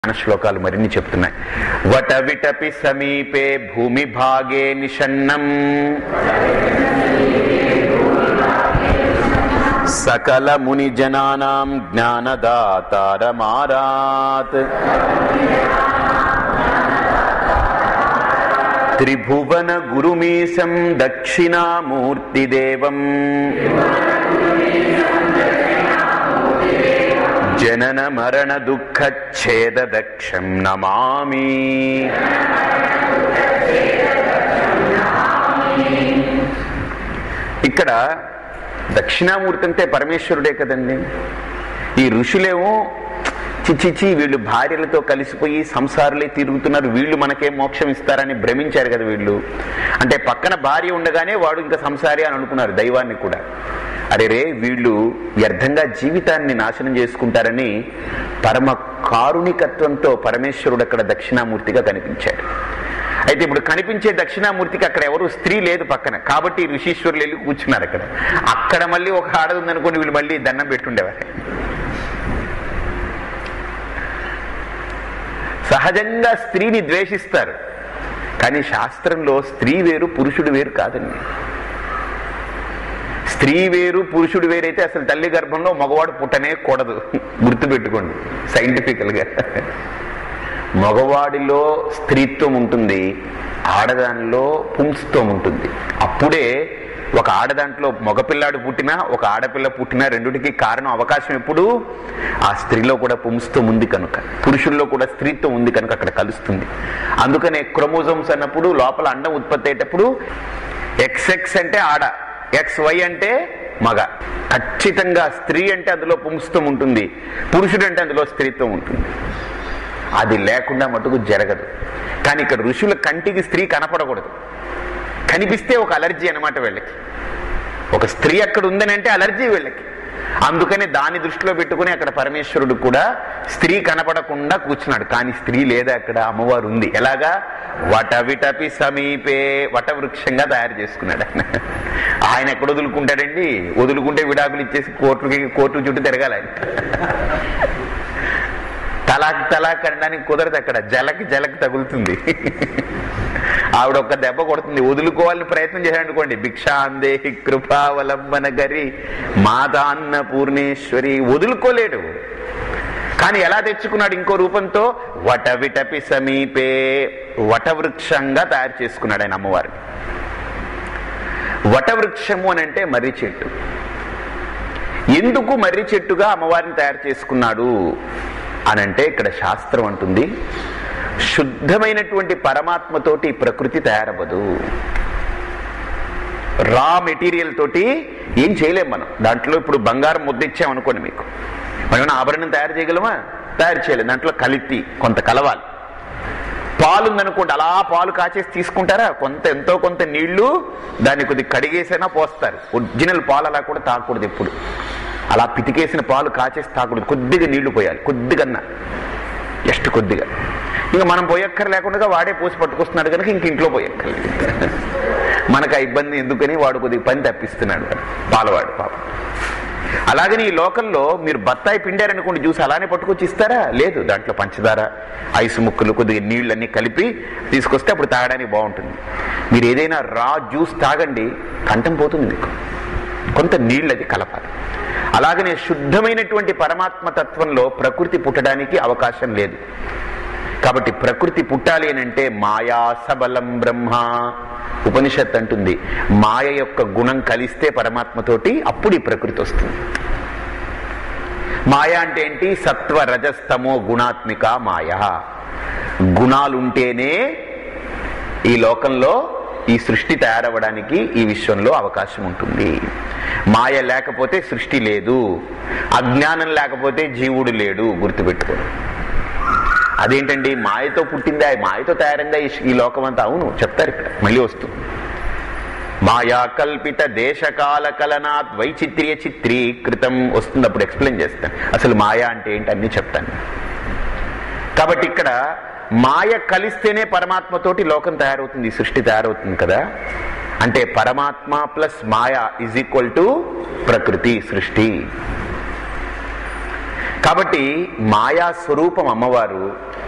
జ్ఞాన శ్లోకాలు మరిన్ని చెప్తున్నాయి వట విటపి సమీపే భూమి భాగే నిషన్నం సకల ముని జనానాం జ్ఞానదాతారమారాత్ త్రిభువన గురుమీశం దక్షిణామూర్తిదేవం జనన మరణ దుఃఖచ్ఛేద దక్షం నమామి ఇక్కడ దక్షిణామూర్తి అంటే పరమేశ్వరుడే కదండి ఈ ఋషులేమో చిచ్చిచి వీళ్ళు భార్యలతో కలిసిపోయి సంసారులే తిరుగుతున్నారు వీళ్ళు మనకే మోక్షం ఇస్తారని భ్రమించారు కదా వీళ్ళు అంటే పక్కన భార్య ఉండగానే వాడు ఇంకా సంసారి అని అనుకున్నారు దైవాన్ని కూడా అరే రే వీళ్ళు వ్యర్థంగా జీవితాన్ని నాశనం చేసుకుంటారని పరమ కారుణికత్వంతో పరమేశ్వరుడు అక్కడ దక్షిణామూర్తిగా కనిపించాడు అయితే ఇప్పుడు కనిపించే దక్షిణామూర్తికి అక్కడ ఎవరు స్త్రీ లేదు పక్కన కాబట్టి ఋషీశ్వరులు వెళ్ళి కూర్చున్నారు అక్కడ అక్కడ మళ్ళీ ఒక ఆడది ఉందనుకోండి వీళ్ళు మళ్ళీ దండం పెట్టుండేవారు సహజంగా స్త్రీని ద్వేషిస్తారు కానీ శాస్త్రంలో స్త్రీ వేరు పురుషుడు వేరు కాదండి స్త్రీ వేరు పురుషుడు వేరైతే అసలు తల్లి గర్భంలో మగవాడు పుట్టనే కూడదు గుర్తుపెట్టుకోండి సైంటిఫికల్గా మగవాడిలో స్త్రీత్వం ఉంటుంది ఆడదానిలో పుంస్త్వం ఉంటుంది అప్పుడే ఒక ఆడదాంట్లో మగపిల్లాడు పుట్టినా ఒక ఆడపిల్ల పుట్టినా రెండుటికి కారణం అవకాశం ఎప్పుడు ఆ స్త్రీలో కూడా పుంస్త్వం ఉంది కనుక పురుషుల్లో కూడా స్త్రీత్వం ఉంది కనుక అక్కడ కలుస్తుంది అందుకనే క్రోమోజోమ్స్ అన్నప్పుడు లోపల అండం ఉత్పత్తి అయ్యేటప్పుడు ఎక్స్ఎక్స్ అంటే ఆడ ఎక్స్ వై అంటే మగ ఖచ్చితంగా స్త్రీ అంటే అందులో పుంస్త్వం ఉంటుంది పురుషుడు అంటే అందులో స్త్రీత్వం ఉంటుంది అది లేకుండా మటుకు జరగదు కానీ ఇక్కడ ఋషుల కంటికి స్త్రీ కనపడకూడదు కనిపిస్తే ఒక అలర్జీ అనమాట వీళ్ళకి ఒక స్త్రీ అక్కడ ఉందని అంటే అలర్జీ వీళ్ళకి అందుకని దాన్ని దృష్టిలో పెట్టుకుని అక్కడ పరమేశ్వరుడు కూడా స్త్రీ కనపడకుండా కూర్చున్నాడు కానీ స్త్రీ లేదా అక్కడ అమ్మవారు ఉంది ఎలాగా వట విటపి సమీపే వట వృక్షంగా తయారు చేసుకున్నాడు ఆయన ఆయన ఎక్కడ వదులుకుంటాడండి వదులుకుంటే విడాకులు ఇచ్చేసి కోర్టుకి కోర్టు చుట్టూ తిరగాలి ఆయన తలాక్ తలాక్ అనడానికి కుదరదు అక్కడ జలకి జలకి తగులుతుంది ఆవిడ ఒక్క దెబ్బ కొడుతుంది వదులుకోవాలని ప్రయత్నం చేశాడనుకోండి భిక్షాందేహి కృపావలంబన గరి మాతాన్న పూర్ణేశ్వరి వదులుకోలేడు కానీ ఎలా తెచ్చుకున్నాడు ఇంకో రూపంతో వట విటపి సమీపే వటవృక్షంగా తయారు చేసుకున్నాడు ఆయన అమ్మవారిని వటవృక్షము అని అంటే మర్రి చెట్టు ఎందుకు మర్రి చెట్టుగా అమ్మవారిని తయారు చేసుకున్నాడు అనంటే ఇక్కడ శాస్త్రం అంటుంది శుద్ధమైనటువంటి పరమాత్మతోటి ప్రకృతి తయారవ్వదు రా మెటీరియల్ తోటి ఏం చేయలేం మనం దాంట్లో ఇప్పుడు బంగారం ముద్ద ఇచ్చామనుకోండి మీకు మనం ఏమైనా ఆభరణం తయారు చేయగలమా తయారు చేయలేం దాంట్లో కలిపి కొంత కలవాలి పాలు ఉందనుకోండి అలా పాలు కాచేసి తీసుకుంటారా కొంత ఎంతో కొంత నీళ్లు దాన్ని కొద్ది కడిగేసైనా పోస్తారు ఒరిజినల్ పాలు అలా కూడా తాగకూడదు ఎప్పుడు అలా పితికేసిన పాలు కాచేసి తాగకూడదు కొద్దిగా నీళ్లు పోయాలి కొద్దిగన్నా జస్ట్ కొద్దిగా ఇంకా మనం పోయక్కర లేకుండా వాడే పోసి పట్టుకొస్తున్నాడు కనుక ఇంక ఇంట్లో పోయక్కర్లేదు మనకు ఆ ఇబ్బంది ఎందుకని వాడు కొద్దిగా పని తప్పిస్తున్నాడు పాలవాడు పాపం అలాగని ఈ లోకంలో మీరు బత్తాయి పిండారనుకోండి జ్యూస్ అలానే పట్టుకొచ్చి ఇస్తారా లేదు దాంట్లో పంచదార ఐసు ముక్కలు కొద్దిగా నీళ్ళన్నీ కలిపి తీసుకొస్తే అప్పుడు తాగడానికి బాగుంటుంది మీరు ఏదైనా రా జ్యూస్ తాగండి కంఠం పోతుంది మీకు కొంత నీళ్ళు అది కలపాలి అలాగనే శుద్ధమైనటువంటి పరమాత్మ తత్వంలో ప్రకృతి పుట్టడానికి అవకాశం లేదు కాబట్టి ప్రకృతి పుట్టాలి అని అంటే మాయా సబలం బ్రహ్మ ఉపనిషత్ అంటుంది మాయ యొక్క గుణం కలిస్తే పరమాత్మతోటి అప్పుడు ఈ ప్రకృతి వస్తుంది మాయ అంటే ఏంటి సత్వ రజస్తమో గుణాత్మిక మాయ గుణాలుంటేనే ఈ లోకంలో ఈ సృష్టి తయారవ్వడానికి ఈ విశ్వంలో అవకాశం ఉంటుంది మాయ లేకపోతే సృష్టి లేదు అజ్ఞానం లేకపోతే జీవుడు లేడు గుర్తుపెట్టుకోండి అదేంటండి మాయతో పుట్టిందా మాయతో తయారైందా ఈ- ఈ లోకం అంతా అవును చెప్తారు ఇక్కడ మళ్ళీ వస్తుంది మాయా కల్పిత దేశకాల కలనాత్ వైచిత్ర్య చిత్రీకృతం వస్తుంది అప్పుడు ఎక్స్ప్లెయిన్ చేస్తాను అసలు మాయా అంటే ఏంటి అన్ని చెప్తాను కాబట్టి ఇక్కడ మాయ కలిస్తేనే పరమాత్మతోటి లోకం తయారవుతుంది ఈ సృష్టి తయారవుతుంది కదా అంటే పరమాత్మ ప్లస్ మాయ ఇజ్ ఈక్వల్ టు ప్రకృతి సృష్టి కాబట్టి మాయా స్వరూపం అమ్మవారు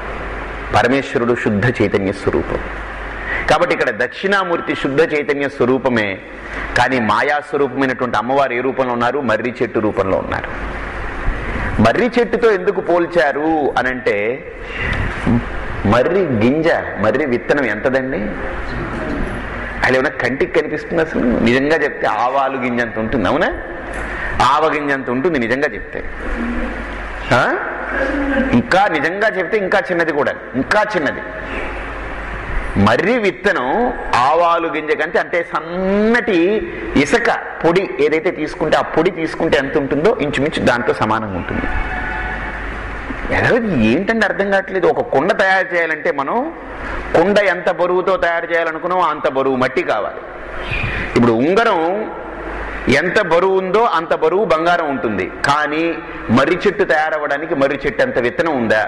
పరమేశ్వరుడు శుద్ధ చైతన్య స్వరూపం కాబట్టి ఇక్కడ దక్షిణామూర్తి శుద్ధ చైతన్య స్వరూపమే కానీ మాయా స్వరూపమైనటువంటి అమ్మవారు ఏ రూపంలో ఉన్నారు మర్రి చెట్టు రూపంలో ఉన్నారు మర్రి చెట్టుతో ఎందుకు పోల్చారు అనంటే మర్రి గింజ మర్రి విత్తనం ఎంతదండి అది ఏమైనా కంటికి కనిపిస్తుంది అసలు నిజంగా చెప్తే ఆవాలు గింజ అంత ఉంటుంది అవునా ఆవ గింజ అంత ఉంటుంది నిజంగా చెప్తే ఆ? ఇంకా నిజంగా చెప్తే ఇంకా చిన్నది కూడా ఇంకా చిన్నది మర్రి విత్తనం ఆవాలు గింజ కంటే అంటే సన్నటి ఇసుక పొడి ఏదైతే తీసుకుంటే ఆ పొడి తీసుకుంటే ఎంత ఉంటుందో ఇంచుమించు దాంతో సమానంగా ఉంటుంది ఎలాగది ఏంటంటే అర్థం కావట్లేదు ఒక కుండ తయారు చేయాలంటే మనం కుండ ఎంత బరువుతో తయారు చేయాలనుకున్నామో అంత బరువు మట్టి కావాలి ఇప్పుడు ఉంగరం ఎంత బరువు ఉందో అంత బరువు బంగారం ఉంటుంది కానీ మర్రి చెట్టు తయారవ్వడానికి మర్రి చెట్టు అంత విత్తనం ఉందా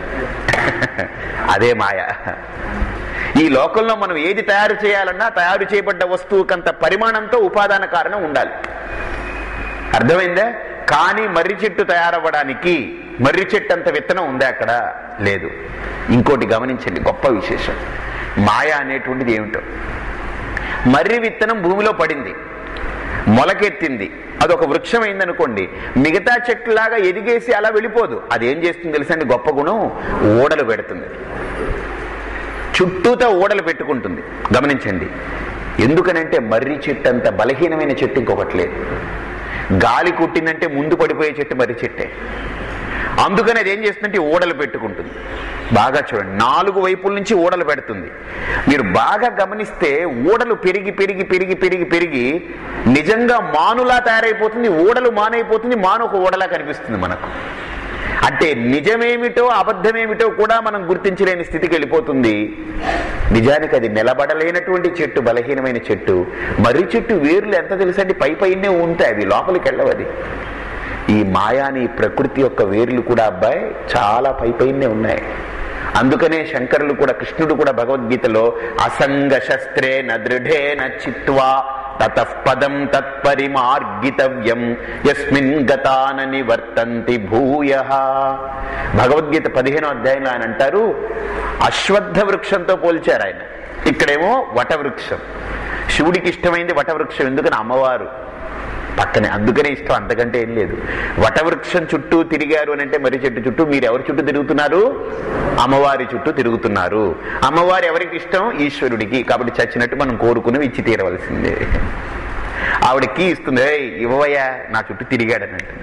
అదే మాయ ఈ లోకంలో మనం ఏది తయారు చేయాలన్నా తయారు చేయబడ్డ వస్తువుకంత పరిమాణంతో ఉపాదాన కారణం ఉండాలి అర్థమైందా కానీ మర్రి చెట్టు తయారవ్వడానికి మర్రి చెట్టు అంత విత్తనం ఉందా అక్కడ లేదు ఇంకోటి గమనించండి గొప్ప విశేషం మాయ అనేటువంటిది ఏమిటో మర్రి విత్తనం భూమిలో పడింది మొలకెత్తింది అదొక వృక్షం అయిందనుకోండి మిగతా చెట్టులాగా ఎదిగేసి అలా వెళ్ళిపోదు అది ఏం చేస్తుంది తెలుసండి గొప్ప గుణం ఓడలు పెడుతుంది చుట్టూతో ఓడలు పెట్టుకుంటుంది గమనించండి ఎందుకనంటే మర్రి చెట్టు అంత బలహీనమైన చెట్టు ఇంకొకటి లేదు గాలి కుట్టిందంటే ముందు పడిపోయే చెట్టు మర్రి చెట్టే అందుకని అది ఏం చేస్తుందంటే ఓడలు పెట్టుకుంటుంది బాగా చూడండి నాలుగు వైపుల నుంచి ఓడలు పెడుతుంది మీరు బాగా గమనిస్తే ఓడలు పెరిగి పెరిగి పెరిగి పెరిగి పెరిగి నిజంగా మానులా తయారైపోతుంది ఓడలు మానైపోతుంది మాను ఒక ఓడలా కనిపిస్తుంది మనకు అంటే నిజమేమిటో అబద్ధమేమిటో కూడా మనం గుర్తించలేని స్థితికి వెళ్ళిపోతుంది నిజానికి అది నిలబడలేనటువంటి చెట్టు బలహీనమైన చెట్టు మర్రి చెట్టు వేర్లు ఎంత తెలుసండి పై పైనే ఉంటాయి అవి లోపలికి వెళ్ళవది ఈ మాయాని ప్రకృతి యొక్క వేర్లు కూడా అబ్బాయి చాలా పై పైనే ఉన్నాయి అందుకనే శంకరులు కూడా కృష్ణుడు కూడా భగవద్గీతలో అసంగ శస్త్రేణ దృఢేన చిత్వా తతఃపదం తత్పరిమార్గితవ్యం యస్మిన్ గతాన నివర్తంతి భూయ భగవద్గీత పదిహేనో అధ్యాయంలో ఆయన అంటారు అశ్వత్థ వృక్షంతో పోల్చారు ఆయన ఇక్కడేమో వటవృక్షం శివుడికి ఇష్టమైంది వటవృక్షం ఎందుకని అమ్మవారు పక్కనే అందుకనే ఇష్టం అంతకంటే ఏం లేదు వటవృక్షం చుట్టూ తిరిగారు అని అంటే మర్రి చెట్టు చుట్టూ మీరు ఎవరి చుట్టూ తిరుగుతున్నారు అమ్మవారి చుట్టూ తిరుగుతున్నారు అమ్మవారు ఎవరికి ఇష్టం ఈశ్వరుడికి కాబట్టి చచ్చినట్టు మనం కోరుకుని ఇచ్చి తీరవలసిందే ఆవిడకి ఇస్తుంది "ఏయ్, ఇవ్వవయ్యా నా చుట్టూ తిరిగాడనంటే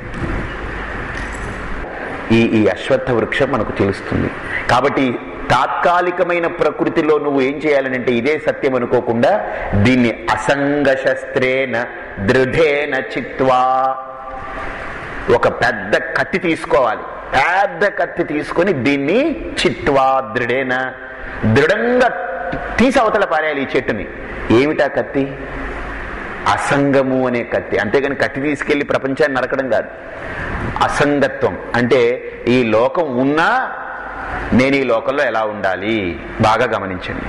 ఈ ఈ అశ్వత్థ వృక్షం మనకు తెలుస్తుంది కాబట్టి తాత్కాలికమైన ప్రకృతిలో నువ్వు ఏం చేయాలనంటే ఇదే సత్యం అనుకోకుండా దీన్ని అసంగ శస్త్రేన దృఢేన చిత్వా ఒక పెద్ద కత్తి తీసుకోవాలి పెద్ద కత్తి తీసుకొని దీన్ని చిత్వా దృఢేన దృఢంగా తీసి అవతల పారేయాలి ఈ చెట్టుని ఏమిటా కత్తి అసంగము అనే కత్తి అంతేగాని కత్తి తీసుకెళ్లి ప్రపంచాన్ని నరకడం కాదు అసంగత్వం అంటే ఈ లోకం ఉన్నా నేను ఈ లోకంలో ఎలా ఉండాలి బాగా గమనించండి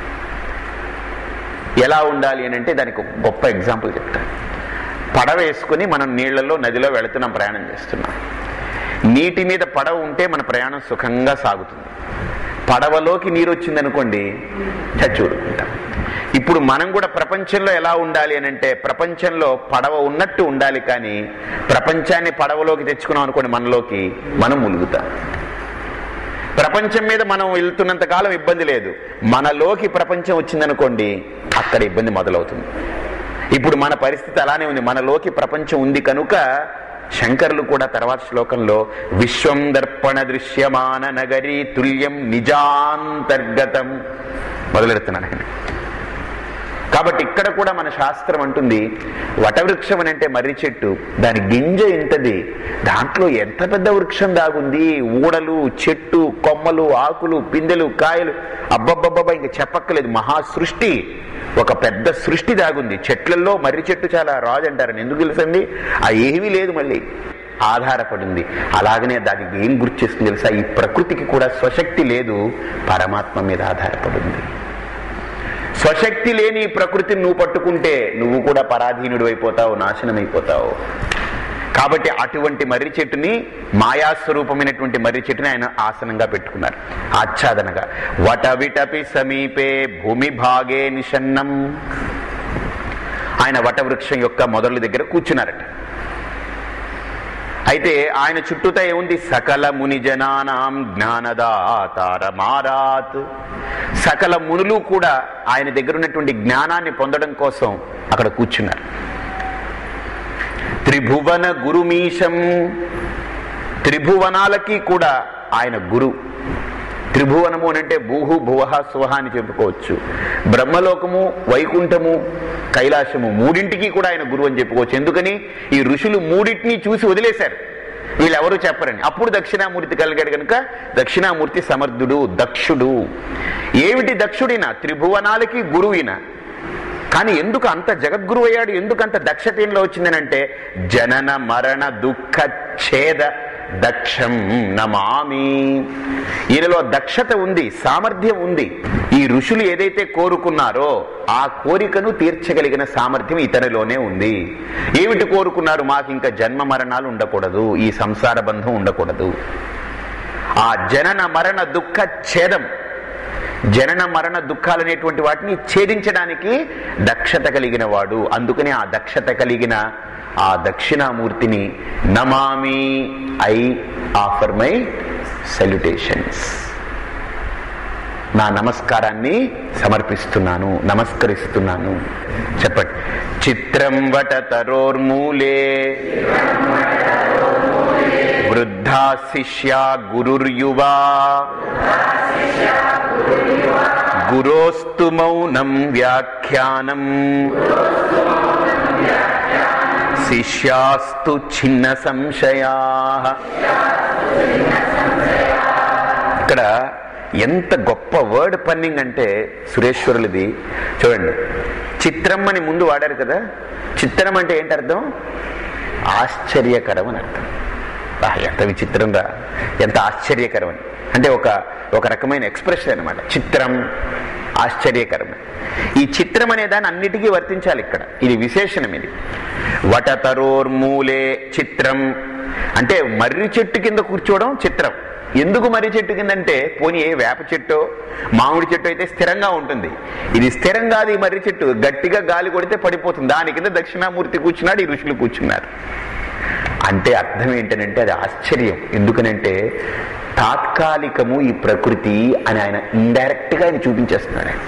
ఎలా ఉండాలి అని అంటే దానికి ఒక గొప్ప ఎగ్జాంపుల్ చెప్తాను పడవ వేసుకుని మనం నీళ్లలో నదిలో వెళుతున్నాం ప్రయాణం చేస్తున్నాం నీటి మీద పడవ ఉంటే మన ప్రయాణం సుఖంగా సాగుతుంది పడవలోకి నీరు వచ్చిందనుకోండి చచ్చూరుకుంటాం ఇప్పుడు మనం కూడా ప్రపంచంలో ఎలా ఉండాలి అని అంటే ప్రపంచంలో పడవ ఉన్నట్టు ఉండాలి కానీ ప్రపంచాన్ని పడవలోకి తెచ్చుకున్నాం అనుకోండి మనలోకి మనం ములుగుతాం ప్రపంచం మీద మనం వెళ్తున్నంత కాలం ఇబ్బంది లేదు మనలోకి ప్రపంచం వచ్చిందనుకోండి అక్కడ ఇబ్బంది మొదలవుతుంది ఇప్పుడు మన పరిస్థితి అలానే ఉంది మనలోకి ప్రపంచం ఉంది కనుక శంకరులు కూడా తర్వాత శ్లోకంలో విశ్వం దర్పణ దృశ్యమాన నగరీ తుల్యం నిజాంతర్గతం మొదలెడుతున్నాను ఆయన కాబట్టి ఇక్కడ కూడా మన శాస్త్రం అంటుంది వటవృక్షం అని అంటే మర్రి చెట్టు దాని గింజ ఇంతది దాంట్లో ఎంత పెద్ద వృక్షం దాగుంది ఊడలు చెట్టు కొమ్మలు ఆకులు పిందెలు కాయలు అబ్బబ్బబ్బబ్బా ఇంక చెప్పక్కలేదు మహా సృష్టి ఒక పెద్ద సృష్టి దాగుంది చెట్లలో మర్రి చెట్టు చాలా రాజు అంటారని ఎందుకు తెలుసండి ఆ ఏమీ లేదు మళ్ళీ ఆధారపడింది అలాగనే దానికి ఏం గుర్తు చేస్తుంది తెలుసా ఈ ప్రకృతికి కూడా స్వశక్తి లేదు పరమాత్మ మీద ఆధారపడింది స్వశక్తి లేని ఈ ప్రకృతిని నువ్వు పట్టుకుంటే నువ్వు కూడా పరాధీనుడు అయిపోతావు నాశనం అయిపోతావు కాబట్టి అటువంటి మర్రి చెట్టుని మాయాస్వరూపమైనటువంటి మర్రి చెట్టుని ఆయన ఆసనంగా పెట్టుకున్నారు ఆచ్ఛాదనగా వటవిటపి సమీపే భూమి భాగే నిషన్నం ఆయన వటవృక్షం యొక్క మొదలు దగ్గర కూర్చున్నారట అయితే ఆయన చుట్టూతా ఏముంది సకల ముని జనానాం జ్ఞానదాతారమారాత్ సకల మునులు కూడా ఆయన దగ్గర ఉన్నటువంటి జ్ఞానాన్ని పొందడం కోసం అక్కడ కూర్చున్నారు త్రిభువన గురుమీశం త్రిభువనాలకి కూడా ఆయన గురు త్రిభువనము అని అంటే భూహు భువహ స్వహ అని చెప్పుకోవచ్చు బ్రహ్మలోకము వైకుంఠము కైలాసము మూడింటికి కూడా ఆయన గురువు అని చెప్పుకోవచ్చు ఎందుకని ఈ ఋషులు మూడింటిని చూసి వదిలేశారు వీళ్ళెవరూ చెప్పరని అప్పుడు దక్షిణామూర్తి కలిగాడు కనుక దక్షిణామూర్తి సమర్థుడు దక్షుడు ఏమిటి దక్షుడిన త్రిభువనాలకి గురువిన కానీ ఎందుకు అంత జగద్గురు అయ్యాడు ఎందుకు అంత దక్షతీయంలో వచ్చిందనంటే జనన మరణ దుఃఖ ఛేద దక్షం నమామి ఈయనలో దక్షత ఉంది సామర్థ్యం ఉంది ఈ ఋషులు ఏదైతే కోరుకున్నారో ఆ కోరికను తీర్చగలిగిన సామర్థ్యం ఇతనిలోనే ఉంది ఏమిటి కోరుకున్నారు మాకు ఇంకా జన్మ మరణాలు ఉండకూడదు ఈ సంసార బంధం ఉండకూడదు ఆ జనన మరణ దుఃఖ ఛేదం జనన మరణ దుఃఖాలు అనేటువంటి వాటిని ఛేదించడానికి దక్షత కలిగిన వాడు అందుకని ఆ దక్షత కలిగిన ఆ దక్షిణామూర్తిని నమామి ఐ ఆఫర్ మై సెల్యుటేషన్స్ నా నమస్కారాన్ని సమర్పిస్తున్నాను నమస్కరిస్తున్నాను చెప్పండి చిత్రం వట తరోర్మూలే వృద్ధా శిష్యా గురుర్యువా గురోస్తు మౌనం వ్యాఖ్యానం శిష్యాస్తు చిన్న సంశయా ఇక్కడ ఎంత గొప్ప వర్డ్ పన్నింగ్ అంటే సురేశ్వరులది చూడండి చిత్రం అని ముందు వాడారు కదా చిత్రం అంటే ఏంటి అర్థం ఆశ్చర్యకరం అని అర్థం బా, ఎంత విచిత్రం రా ఎంత ఆశ్చర్యకరం అని అంటే ఒక ఒక రకమైన ఎక్స్ప్రెషన్ అనమాట చిత్రం ఆశ్చర్యకరం ఈ చిత్రం అనే దాన్ని అన్నిటికీ వర్తించాలి ఇక్కడ ఇది విశేషణం ఇది వటతరోర్మూలే చిత్రం అంటే మర్రి చెట్టు కింద కూర్చోవడం చిత్రం ఎందుకు మర్రి చెట్టు కింద అంటే పోనీ ఏ వేప చెట్టు మామిడి చెట్టు అయితే స్థిరంగా ఉంటుంది ఇది స్థిరం కాదు ఈ మర్రి చెట్టు గట్టిగా గాలి కొడితే పడిపోతుంది దాని కింద దక్షిణామూర్తి కూర్చున్నాడు ఈ ఋషులు కూర్చున్నారు అంటే అర్థం ఏంటనంటే అది ఆశ్చర్యం ఎందుకనంటే తాత్కాలికము ఈ ప్రకృతి అని ఆయన ఇండైరెక్ట్ గా ఆయన చూపించేస్తున్నాడు ఆయన.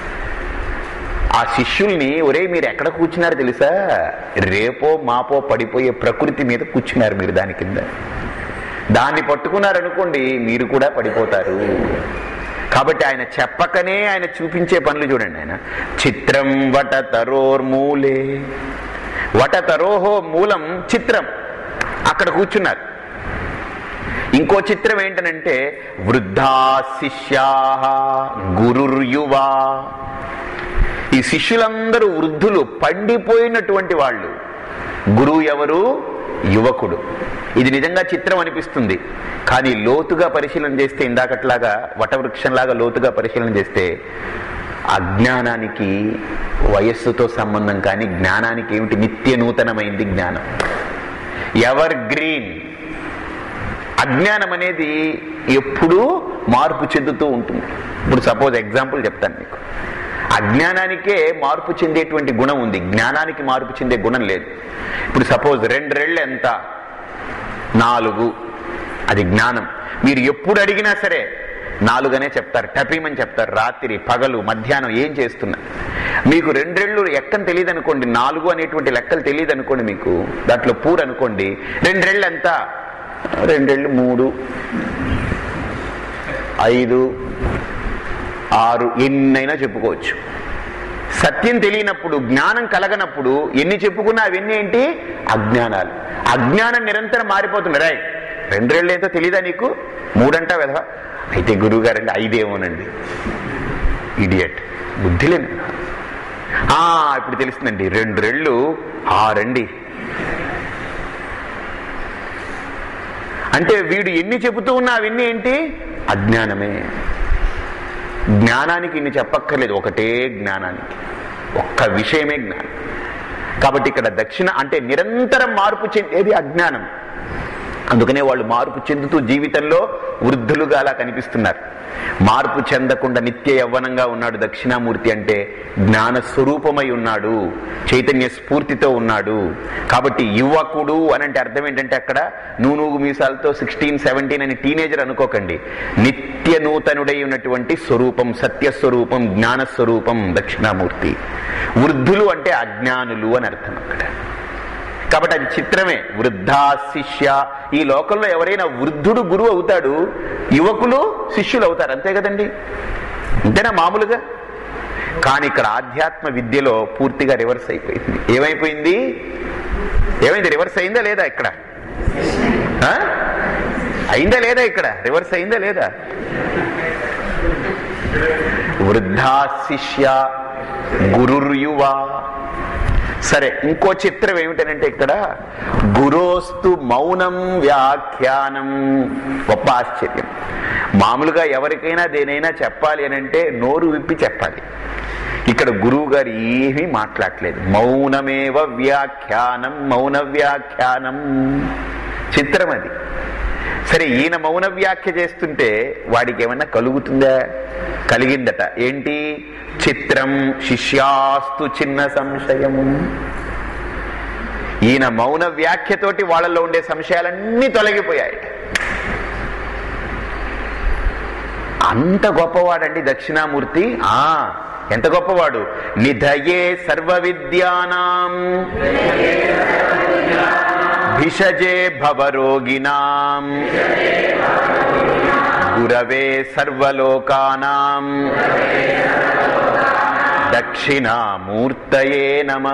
ఆ శిష్యుల్ని ఒరే మీరు ఎక్కడ కూర్చున్నారు తెలుసా రేపో మాపో పడిపోయే ప్రకృతి మీద కూర్చున్నారు మీరు దాని కింద దాన్ని పట్టుకున్నారనుకోండి మీరు కూడా పడిపోతారు కాబట్టి ఆయన చెప్పకనే ఆయన చూపించే పనులు చూడండి ఆయన చిత్రం వట తరోర్మూలే వట తరోహో మూలం చిత్రం అక్కడ కూర్చున్నారు ఇంకో చిత్రం ఏంటనంటే వృద్ధా శిష్యా గురుర్యువా ఈ శిష్యులందరూ వృద్ధులు పండిపోయినటువంటి వాళ్ళు గురువు ఎవరు యువకుడు ఇది నిజంగా చిత్రం అనిపిస్తుంది కానీ లోతుగా పరిశీలన చేస్తే ఇందాకట్లాగా వటవృక్షంలాగా లోతుగా పరిశీలన చేస్తే అజ్ఞానానికి వయస్సుతో సంబంధం కానీ జ్ఞానానికి ఏమిటి నిత్య నూతనమైంది జ్ఞానం ఎవర్ గ్రీన్ అజ్ఞానం అనేది ఎప్పుడూ మార్పు చెందుతూ ఉంటుంది ఇప్పుడు సపోజ్ ఎగ్జాంపుల్ చెప్తాను మీకు అజ్ఞానానికే మార్పు చెందేటువంటి గుణం ఉంది జ్ఞానానికి మార్పు చెందే గుణం లేదు ఇప్పుడు సపోజ్ రెండు రెళ్ళు ఎంత నాలుగు అది జ్ఞానం మీరు ఎప్పుడు అడిగినా సరే నాలుగనే చెప్తారు టపీమని చెప్తారు రాత్రి పగలు మధ్యాహ్నం ఏం చేస్తున్నా మీకు రెండ్రెళ్ళు ఎక్కని తెలియదు అనుకోండి నాలుగు అనేటువంటి లెక్కలు తెలియదు అనుకోండి మీకు దాంట్లో పూర్ అనుకోండి రెండ్రెళ్ళు ఎంత రెండేళ్ళు మూడు ఐదు ఆరు ఎన్నైనా చెప్పుకోవచ్చు సత్యం తెలియనప్పుడు జ్ఞానం కలగనప్పుడు ఎన్ని చెప్పుకున్నా అవన్నీ ఏంటి అజ్ఞానాలు అజ్ఞానం నిరంతరం మారిపోతుంది రైట్ రెండేళ్ళు ఏంటో తెలియదా నీకు మూడంటా వెధవ అయితే గురువు గారండి ఐదేమోనండి ఇడియట్ బుద్ధి లేని ఆ, ఇప్పుడు తెలుస్తుందండి రెండు రెళ్ళు ఆరండి అంటే వీడు ఎన్ని చెబుతూ ఉన్నా అవన్నీ ఏంటి అజ్ఞానమే జ్ఞానానికి ఇన్ని చెప్పక్కర్లేదు ఒకటే జ్ఞానానికి ఒక్క విషయమే జ్ఞానం కాబట్టి ఇక్కడ దక్షిణ అంటే నిరంతరం మార్పు చెందేది అజ్ఞానం అందుకనే వాళ్ళు మార్పు చెందుతూ జీవితంలో వృద్ధులుగా అలా కనిపిస్తున్నారు మార్పు చెందకుండా నిత్య యవ్వనంగా ఉన్నాడు దక్షిణామూర్తి అంటే జ్ఞాన స్వరూపమై ఉన్నాడు చైతన్య స్ఫూర్తితో ఉన్నాడు కాబట్టి యువకుడు అని అంటే అర్థం ఏంటంటే అక్కడ నూనూగు మీసాలతో సిక్స్టీన్ సెవెంటీన్ అని టీనేజర్ అనుకోకండి నిత్య నూతనుడై ఉన్నటువంటి స్వరూపం సత్య స్వరూపం జ్ఞాన స్వరూపం దక్షిణామూర్తి వృద్ధులు అంటే అజ్ఞానులు అని అర్థం అక్కడ కాబట్టి అది చిత్రమే వృద్ధా శిష్య ఈ లోకంలో ఎవరైనా వృద్ధుడు గురువు అవుతాడు యువకులు శిష్యులు అవుతారు అంతే కదండి అంతేనా మామూలుగా కానీ ఇక్కడ ఆధ్యాత్మ విద్యలో పూర్తిగా రివర్స్ అయిపోయింది ఏమైపోయింది ఏమైంది రివర్స్ అయిందా లేదా ఇక్కడ ఆ? అయిందా లేదా ఇక్కడ రివర్స్ అయిందా లేదా వృద్ధా శిష్య గురుర్యువా సరే ఇంకో చిత్రం ఏమిటనంటే ఇక్కడ గురోస్తు మౌనం వ్యాఖ్యానం గొప్ప ఆశ్చర్యం మామూలుగా ఎవరికైనా దేనైనా చెప్పాలి అని అంటే నోరు విప్పి చెప్పాలి ఇక్కడ గురువు గారు ఏమీ మాట్లాడలేదు మౌనమేవ వ్యాఖ్యానం మౌన వ్యాఖ్యానం చిత్రం అది సరే ఈయన మౌన వ్యాఖ్య చేస్తుంటే వాడికి ఏమన్నా కలుగుతుందా కలిగిందట ఏంటి చిత్రం శిష్యాస్తు చిన్న సంశయము ఈయన మౌన వ్యాఖ్యతోటి వాళ్ళల్లో ఉండే సంశయాలన్నీ తొలగిపోయాయి అంత గొప్పవాడండి దక్షిణామూర్తి ఆ ఎంత గొప్పవాడు నిధయే సర్వ విద్యానాం భిషజే భవరోగిణాం గురవే సర్వలోకానాం దక్షిణామూర్తయే నమ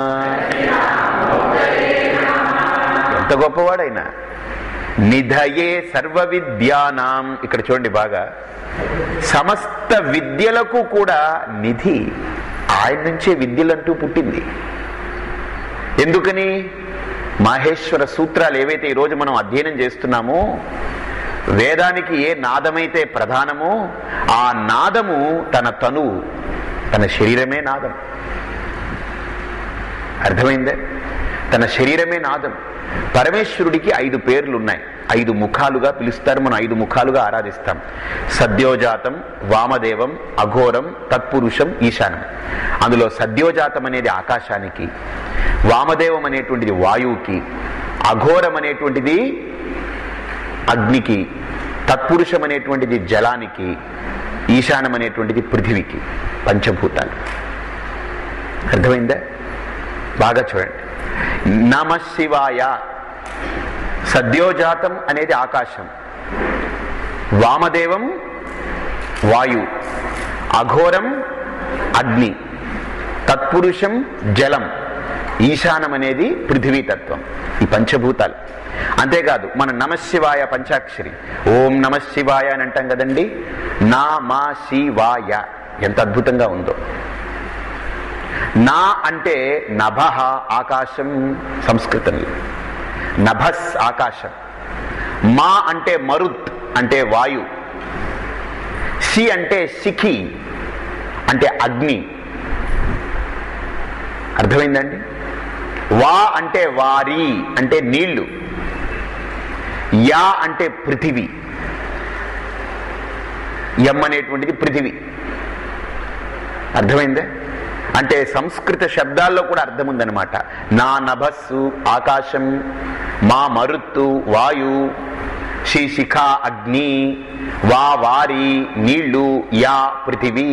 ఎంత గొప్పవాడైనా నిధయే సర్వ విద్యానాం ఇక్కడ చూడండి బాగా సమస్త విద్యలకు కూడా నిధి ఆయన నుంచే విద్యలంటూ పుట్టింది ఎందుకని మాహేశ్వర సూత్రాలు ఏవైతే ఈరోజు మనం అధ్యయనం చేస్తున్నామో వేదానికి ఏ నాదమైతే ప్రధానమో ఆ నాదము తన తనువు తన శరీరమే నాదం అర్థమైందే తన శరీరమే నాదం పరమేశ్వరుడికి ఐదు పేర్లు ఉన్నాయి ఐదు ముఖాలుగా పిలుస్తారు మనం ఐదు ముఖాలుగా ఆరాధిస్తాం సద్యోజాతం వామదేవం అఘోరం తత్పురుషం ఈశానం అందులో సద్యోజాతం అనేది ఆకాశానికి వామదేవం అనేటువంటిది వాయువుకి అఘోరం అనేటువంటిది అగ్నికి తత్పురుషం అనేటువంటిది జలానికి ఈశానం అనేటువంటిది పృథివికి పంచభూతాలు అర్థమైందా బాగా చూడండి నమ శివాయ సద్యోజాతం అనేది ఆకాశం వామదేవం వాయు అఘోరం అగ్ని తత్పురుషం జలం ఈశానం అనేది పృథివీ తత్వం ఈ పంచభూతాలు అంతేకాదు మన నమశివాయ పంచాక్షరి ఓం నమ శివాయ అని అంటాం కదండి నా మా శివాయ ఎంత అద్భుతంగా ఉందో నా అంటే నభ ఆకాశం సంస్కృతంలో నభస్ ఆకాశం మా అంటే మరుత్ అంటే వాయు సి అంటే శిఖి అంటే అగ్ని అర్థమైందండి వా అంటే వారి అంటే నీళ్లు యా అంటే పృథివీ ఎం అనేటువంటిది పృథివీ అర్థమైందే అంటే సంస్కృత శబ్దాల్లో కూడా అర్థం ఉందన్నమాట నా నభస్సు ఆకాశం మా మరుత్తు వాయు శ్రీ శిఖ అగ్ని వా వారి నీళ్లు యా పృథివీ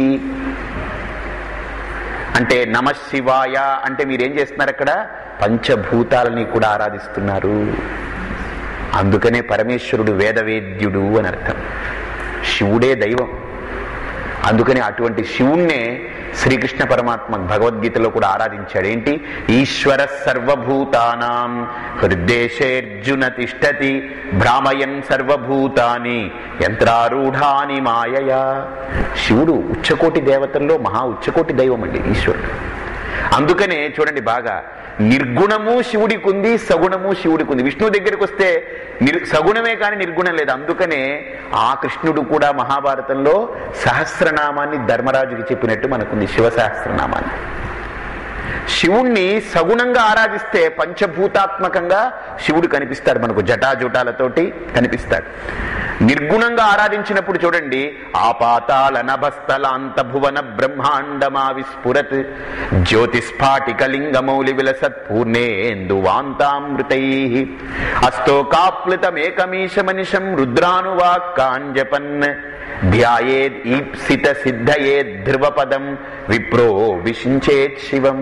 అంటే నమ శివాయ అంటే మీరేం చేస్తున్నారు అక్కడ పంచభూతాలని కూడా ఆరాధిస్తున్నారు అందుకనే పరమేశ్వరుడు వేదవేద్యుడు అని అర్థం శివుడే దైవం అందుకని అటువంటి శివుణ్ణే శ్రీకృష్ణ పరమాత్మ భగవద్గీతలో కూడా ఆరాధించాడు ఏంటి ఈశ్వర సర్వభూతానాం హృద్దేశేర్జున తిష్టతి భ్రామయన్ సర్వభూతాని యంత్రారూఢాని మాయయా శివుడు ఉచ్చకోటి దేవతల్లో మహా ఉచ్చకోటి దైవం అండి ఈశ్వరుడు అందుకనే చూడండి బాగా నిర్గుణము శివుడికి ఉంది సగుణము శివుడికి ఉంది విష్ణువు దగ్గరికి వస్తే నిర్ సగుణమే కానీ నిర్గుణం లేదు అందుకనే ఆ కృష్ణుడు కూడా మహాభారతంలో సహస్రనామాన్ని ధర్మరాజుకి చెప్పినట్టు మనకుంది శివ సహస్రనామాన్ని శివుణ్ణి సగుణంగా ఆరాధిస్తే పంచభూతాత్మకంగా శివుడు కనిపిస్తాడు మనకు జటాజుటాలతోటి కనిపిస్తాడు నిర్గుణంగా ఆరాధించినప్పుడు చూడండి ఆపాతాల నభస్థలాంత భువన బ్రహ్మాండమా విస్ఫురత్ జ్యోతిస్ఫాటిక లింగమౌలి విలసత్ పూర్ణేందువాంతామృతై అస్తోకాప్లుతమేకమీశ మనిషం రుద్రానువాక్కాంజపన్ ధ్యాయేద్ ఈప్సిత సిద్ధయేద్ ధ్రువపదం విప్రో విషించేత్ శివం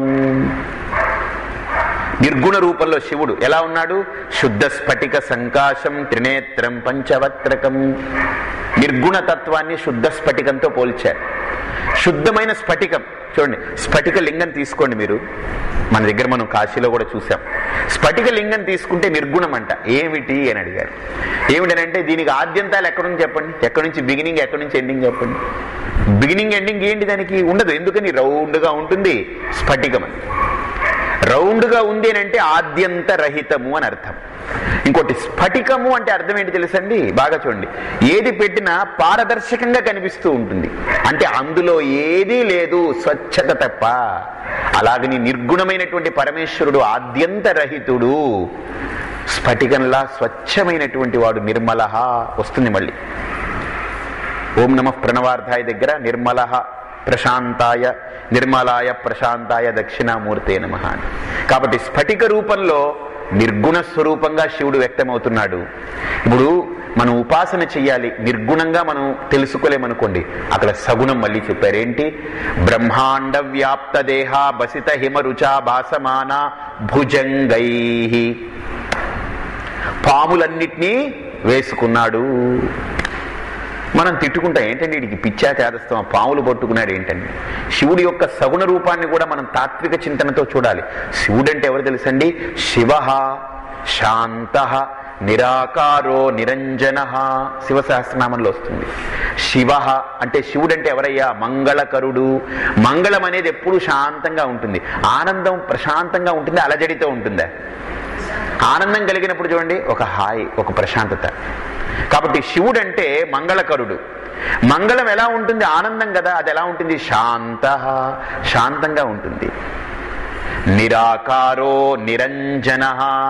నిర్గుణ రూపంలో శివుడు ఎలా ఉన్నాడు శుద్ధ స్ఫటిక సంకాశం త్రినేత్రం పంచవత్రకం నిర్గుణ తత్వాన్ని శుద్ధ స్ఫటికంతో పోల్చారు శుద్ధమైన స్ఫటికం చూడండి స్ఫటిక లింగం తీసుకోండి మీరు మన దగ్గర మనం కాశీలో కూడా చూసాం స్ఫటిక లింగం తీసుకుంటే నిర్గుణం అంట ఏమిటి అని అడిగారు ఏమిటనంటే దీనికి ఆద్యంతాలు ఎక్కడి నుంచి చెప్పండి ఎక్కడి నుంచి బిగినింగ్ ఎక్కడి నుంచి ఎండింగ్ చెప్పండి బిగినింగ్ ఎండింగ్ ఏంటి దానికి ఉండదు ఎందుకని రౌండ్గా ఉంటుంది స్ఫటికం అని రౌండ్గా ఉంది అని అంటే ఆద్యంత రహితము అని అర్థం ఇంకోటి స్ఫటికము అంటే అర్థం ఏంటి తెలుసండి బాగా చూడండి ఏది పెట్టినా పారదర్శకంగా కనిపిస్తూ ఉంటుంది అంటే అందులో ఏదీ లేదు స్వచ్ఛత తప్ప అలాగని నిర్గుణమైనటువంటి పరమేశ్వరుడు ఆద్యంత రహితుడు స్ఫటికంలా స్వచ్ఛమైనటువంటి వాడు నిర్మల వస్తుంది మళ్ళీ ఓం నమ ప్రణవార్థాయ దగ్గర నిర్మల ప్రశాంతాయ నిర్మలాయ ప్రశాంతాయ దక్షిణామూర్తే నమ అని కాబట్టి స్ఫటిక రూపంలో నిర్గుణ స్వరూపంగా శివుడు వ్యక్తమవుతున్నాడు ఇప్పుడు మనం ఉపాసన చెయ్యాలి నిర్గుణంగా మనం తెలుసుకోలేమనుకోండి అక్కడ సగుణం మళ్ళీ చెప్పారు ఏంటి బ్రహ్మాండ వ్యాప్త దేహ బసిత హిమ రుచా భాసమాన భుజంగై పాములన్నిటినీ వేసుకున్నాడు మనం తిట్టుకుంటాం ఏంటండి వీడికి పిచ్చా చేదస్తాం ఆ పాములు పట్టుకున్నాడు ఏంటండి శివుడి యొక్క సగుణ రూపాన్ని కూడా మనం తాత్విక చింతనతో చూడాలి శివుడు అంటే ఎవరు తెలుసండి శివ శాంత నిరాకారో నిరంజన శివ సహస్రనామంలో వస్తుంది శివ అంటే శివుడు అంటే ఎవరయ్యా మంగళకరుడు మంగళం అనేది ఎప్పుడు శాంతంగా ఉంటుంది ఆనందం ప్రశాంతంగా ఉంటుంది అలజడితో ఉంటుందా ఆనందం కలిగినప్పుడు చూడండి ఒక హాయి ఒక ప్రశాంతత కాబట్టి శివుడు అంటే మంగళకరుడు మంగళం ఎలా ఉంటుంది ఆనందం కదా అది ఎలా ఉంటుంది శాంత శాంతంగా ఉంటుంది నిరాకారో నిరంజన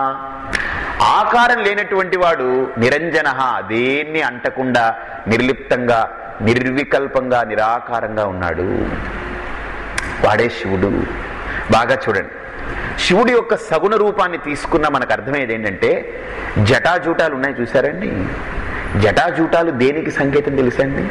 ఆకారం లేనటువంటి వాడు నిరంజన దేన్ని అంటకుండా నిర్లిప్తంగా నిర్వికల్పంగా నిరాకారంగా ఉన్నాడు వాడే శివుడు బాగా చూడండి శివుడి యొక్క సగుణ రూపాన్ని తీసుకున్న మనకు అర్థమయ్యేది ఏంటంటే జటాజూటాలు ఉన్నాయి చూసారండి జటాజూటాలు దేనికి సంకేతం తెలుసండి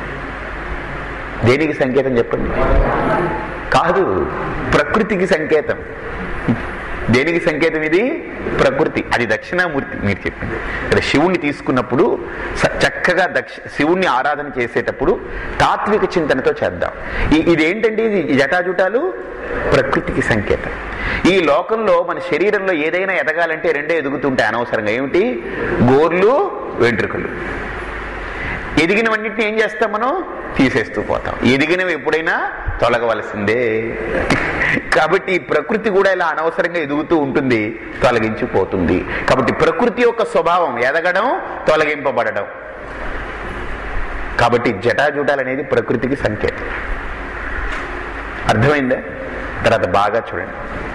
దేనికి సంకేతం చెప్పండి కాదు ప్రకృతికి సంకేతం దేనికి సంకేతం ఇది ప్రకృతి అది దక్షిణామూర్తి మీరు చెప్పింది ఇక్కడ శివుణ్ణి తీసుకున్నప్పుడు స- చక్కగా దక్ష శివుణ్ణి ఆరాధన చేసేటప్పుడు తాత్విక చింతనతో చేద్దాం ఈ ఇదేంటండి ఇది ఈ జటాజుటాలు ప్రకృతికి సంకేతం ఈ లోకంలో మన శరీరంలో ఏదైనా ఎదగాలంటే రెండే ఎదుగుతుంటాయి అనవసరంగా ఏమిటి గోర్లు వెంట్రుకలు ఎదిగినవన్నింటినీ ఏం చేస్తాం మనం తీసేస్తూ పోతాం ఎదిగినవి ఎప్పుడైనా తొలగవలసిందే కాబట్టి ఈ ప్రకృతి కూడా ఇలా అనవసరంగా ఎదుగుతూ ఉంటుంది తొలగించిపోతుంది కాబట్టి ప్రకృతి యొక్క స్వభావం ఎదగడం తొలగింపబడడం కాబట్టి జటాజుటాలు అనేది ప్రకృతికి సంకేతం అర్థమైందా తర్వాత బాగా చూడండి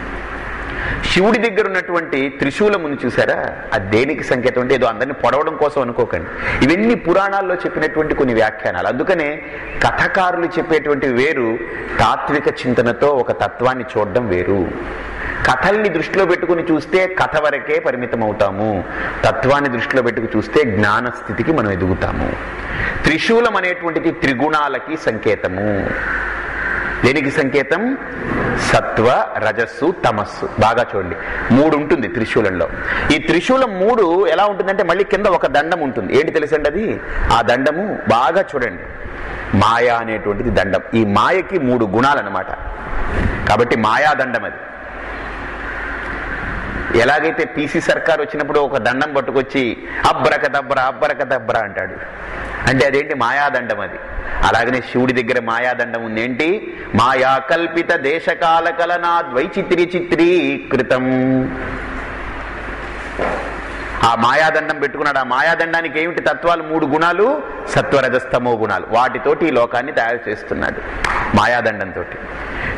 శివుడి దగ్గర ఉన్నటువంటి త్రిశూలముని చూసారా అది దేనికి సంకేతం అంటే ఏదో అందరిని పొడవడం కోసం అనుకోకండి ఇవన్నీ పురాణాల్లో చెప్పినటువంటి కొన్ని వ్యాఖ్యానాలు అందుకనే కథకారులు చెప్పేటువంటి వేరు తాత్విక చింతనతో ఒక తత్వాన్ని చూడడం వేరు కథల్ని దృష్టిలో పెట్టుకుని చూస్తే కథ వరకే పరిమితం అవుతాము తత్వాన్ని దృష్టిలో పెట్టుకు చూస్తే జ్ఞాన స్థితికి మనం ఎదుగుతాము త్రిశూలం అనేటువంటిది త్రిగుణాలకి సంకేతము దేనికి సంకేతం సత్వ రజస్సు తమస్సు బాగా చూడండి మూడు ఉంటుంది త్రిశూలంలో ఈ త్రిశూలం మూడు ఎలా ఉంటుందంటే మళ్ళీ కింద ఒక దండం ఉంటుంది ఏంటి తెలుసండి అది ఆ దండము బాగా చూడండి మాయ అనేటువంటిది దండం ఈ మాయకి మూడు గుణాలన్నమాట కాబట్టి మాయా దండం అది ఎలాగైతే పీసీ సర్కార్ వచ్చినప్పుడు ఒక దండం పట్టుకొచ్చి అబ్బరక దబ్బర అబ్బరక దబ్బర అంటాడు అంటే అదేంటి మాయాదండం అది అలాగనే శివుడి దగ్గర మాయాదండం ఉంది ఏంటి మాయా కల్పిత దేశకాల కలనా ద్వైచిత్రి చిత్రీకృతం ఆ మాయాదండం పెట్టుకున్నాడు ఆ మాయాదండానికి ఏమిటి తత్వాలు మూడు గుణాలు సత్వరజస్తమో గుణాలు వాటితోటి ఈ లోకాన్ని తయారు చేస్తున్నాడు మాయాదండంతో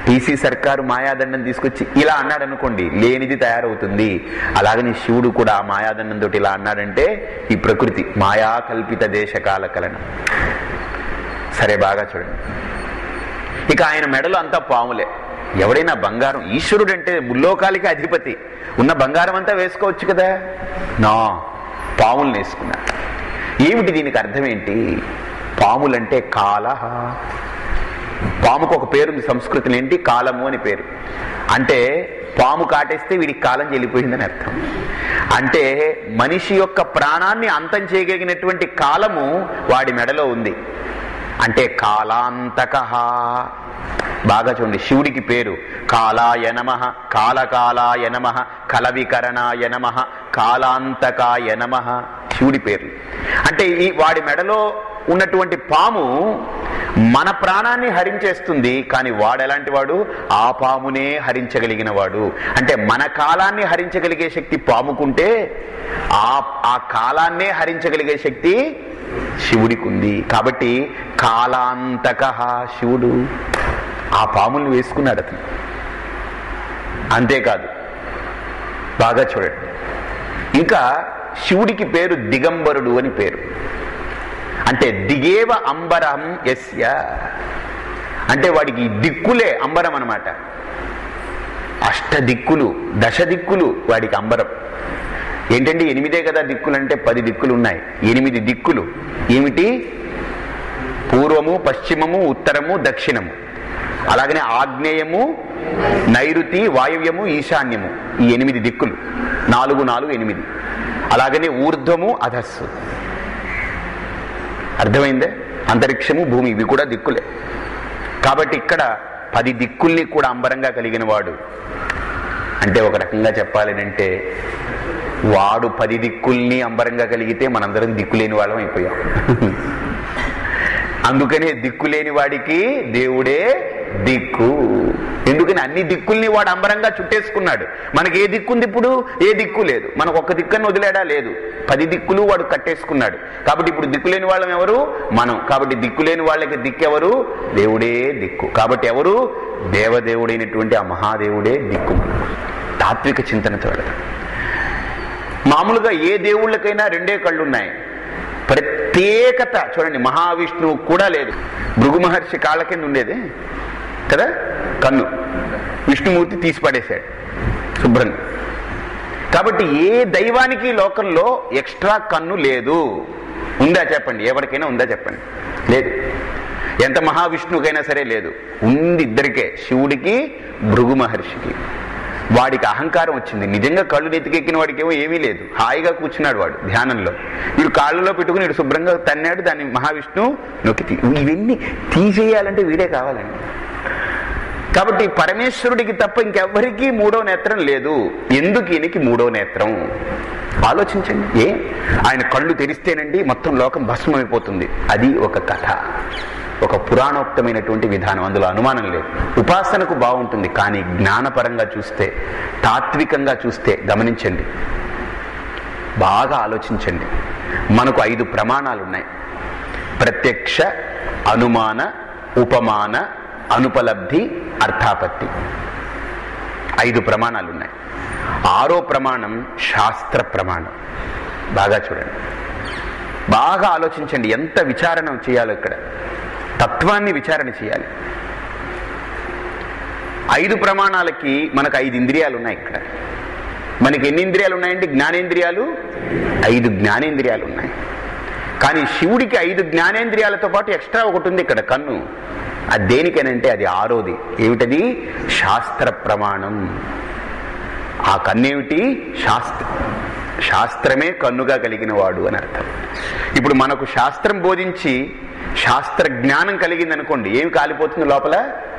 టీసీ సర్కారు మాయాదండం తీసుకొచ్చి ఇలా అన్నాడు అనుకోండి లేనిది తయారవుతుంది అలాగని శివుడు కూడా ఆ మాయాదండంతో ఇలా అన్నాడంటే ఈ ప్రకృతి మాయా కల్పిత దేశకాల కలన సరే బాగా చూడండి ఇక ఆయన మెడలో అంతా పాములే ఎవడైనా బంగారం ఈశ్వరుడు అంటే ముల్లోకాలకి అధిపతి ఉన్న బంగారం అంతా వేసుకోవచ్చు కదా నా పాములను వేసుకున్నా ఏమిటి దీనికి అర్థం ఏంటి పాములంటే కాలహ పాముకు ఒక పేరుంది సంస్కృతిలో ఏంటి కాలము అని పేరు అంటే పాము కాటేస్తే వీడికి కాలం చెల్లిపోయిందని అర్థం అంటే మనిషి యొక్క ప్రాణాన్ని అంతం చేయగలిగినటువంటి కాలము వాడి మెడలో ఉంది అంటే కాలాంతక బాగా చూడండి శివుడికి పేరు కాలాయ నమ కాలకాలాయ నమ కలవికరణాయ నమ కాలాంతకాయ నమ శివుడి పేర్లు అంటే ఈ వాడి మెడలో ఉన్నటువంటి పాము మన ప్రాణాన్ని హరించేస్తుంది కానీ వాడు ఎలాంటి వాడు ఆ పామునే హరించగలిగిన వాడు అంటే మన కాలాన్ని హరించగలిగే శక్తి పాముకుంటే ఆ ఆ కాలాన్నే హరించగలిగే శక్తి శివుడికి ఉంది కాబట్టి కాలాంతక శివుడు ఆ పాముల్ని వేసుకున్నాడు అతను అంతేకాదు బాగా చూడండి ఇంకా శివుడికి పేరు దిగంబరుడు అని పేరు అంటే దిగేవ అంబరం ఎస్య అంటే వాడికి దిక్కులే అంబరం అన్నమాట అష్ట దిక్కులు దశ దిక్కులు వాడికి అంబరం ఏంటంటే ఎనిమిదే కదా దిక్కులు అంటే పది దిక్కులు ఉన్నాయి ఎనిమిది దిక్కులు ఏమిటి పూర్వము పశ్చిమము ఉత్తరము దక్షిణము అలాగనే ఆగ్నేయము నైరుతి వాయువ్యము ఈశాన్యము ఈ ఎనిమిది దిక్కులు నాలుగు నాలుగు ఎనిమిది అలాగనే ఊర్ధ్వము అధస్సు అర్థమైందే అంతరిక్షము భూమి ఇవి కూడా దిక్కులే కాబట్టి ఇక్కడ పది దిక్కుల్ని కూడా అంబరంగా కలిగిన వాడు అంటే ఒక రకంగా చెప్పాలి అంటే వాడు పది దిక్కుల్ని అంబరంగా కలిగితే మనందరం దిక్కులేని వాళ్ళం అయిపోయాం అందుకనే దిక్కులేని వాడికి దేవుడే దిక్కు ఎందుకని అన్ని దిక్కుల్ని వాడు అంబరంగా చుట్టేసుకున్నాడు మనకి ఏ దిక్కుంది ఇప్పుడు ఏ దిక్కు లేదు మనకు ఒక్క దిక్కుని వదిలేడా లేదు పది దిక్కులు వాడు కట్టేసుకున్నాడు కాబట్టి ఇప్పుడు దిక్కులేని వాళ్ళం ఎవరు మనం కాబట్టి దిక్కులేని వాళ్ళకి దిక్కెవరు దేవుడే దిక్కు కాబట్టి ఎవరు దేవదేవుడైనటువంటి ఆ మహాదేవుడే దిక్కు మనకు తాత్విక చింతనతో వెళదాం మామూలుగా ఏ దేవుళ్ళకైనా రెండే కళ్ళు ఉన్నాయి ప్రత్యేకత చూడండి మహావిష్ణువు కూడా లేదు భృగు మహర్షి కాళ్ళ కింద ఉండేది కదా కన్ను విష్ణుమూర్తి తీసి పడేశాడు శుభ్రంగా కాబట్టి ఏ దైవానికి లోకంలో ఎక్స్ట్రా కన్ను లేదు ఉందా చెప్పండి ఎవరికైనా ఉందా చెప్పండి లేదు ఎంత మహావిష్ణువుకైనా సరే లేదు ఉంది ఇద్దరికే శివుడికి భృగు మహర్షికి వాడికి అహంకారం వచ్చింది నిజంగా కళ్ళు నెత్తికెక్కిన వాడికి ఏమో ఏమీ లేదు హాయిగా కూర్చున్నాడు వాడు ధ్యానంలో వీడు కాళ్ళలో పెట్టుకుని వీడు శుభ్రంగా తన్నాడు దాన్ని మహావిష్ణు నొక్కి తీ- ఇవన్నీ తీసేయాలంటే వీడే కావాలండి కాబట్టి పరమేశ్వరుడికి తప్ప ఇంకెవ్వరికీ మూడో నేత్రం లేదు ఎందుకు ఈయనకి మూడో నేత్రం ఆలోచించండి ఏ ఆయన కళ్ళు తెరిస్తేనండి మొత్తం లోకం భస్మమైపోతుంది అది ఒక కథ ఒక పురాణోక్తమైనటువంటి విధానం అందులో అనుమానం లేదు ఉపాసనకు బాగుంటుంది కానీ జ్ఞానపరంగా చూస్తే తాత్వికంగా చూస్తే గమనించండి బాగా ఆలోచించండి మనకు ఐదు ప్రమాణాలు ఉన్నాయి ప్రత్యక్ష అనుమాన ఉపమాన అనుపలబ్ధి అర్థాపత్తి ఐదు ప్రమాణాలు ఉన్నాయి ఆరో ప్రమాణం శాస్త్ర ప్రమాణం బాగా చూడండి బాగా ఆలోచించండి ఎంత విచారణ చేయాలో ఇక్కడ తత్వాన్ని విచారణ చేయాలి ఐదు ప్రమాణాలకి మనకు ఐదు ఇంద్రియాలు ఉన్నాయి ఇక్కడ మనకి ఎన్ని ఇంద్రియాలు ఉన్నాయంటే జ్ఞానేంద్రియాలు ఐదు జ్ఞానేంద్రియాలు ఉన్నాయి కానీ శివుడికి ఐదు జ్ఞానేంద్రియాలతో పాటు ఎక్స్ట్రా ఒకటి ఉంది ఇక్కడ కన్ను అది దేనికనంటే అది ఆరోది ఏమిటది శాస్త్ర ప్రమాణం ఆ కన్నేమిటి శాస్త్ర శాస్త్రమే కన్నుగా కలిగిన వాడు అని అర్థం ఇప్పుడు మనకు శాస్త్రం బోధించి శాస్త్ర జ్ఞానం కలిగింది అనుకోండి ఏమి కాలిపోతుంది లోపల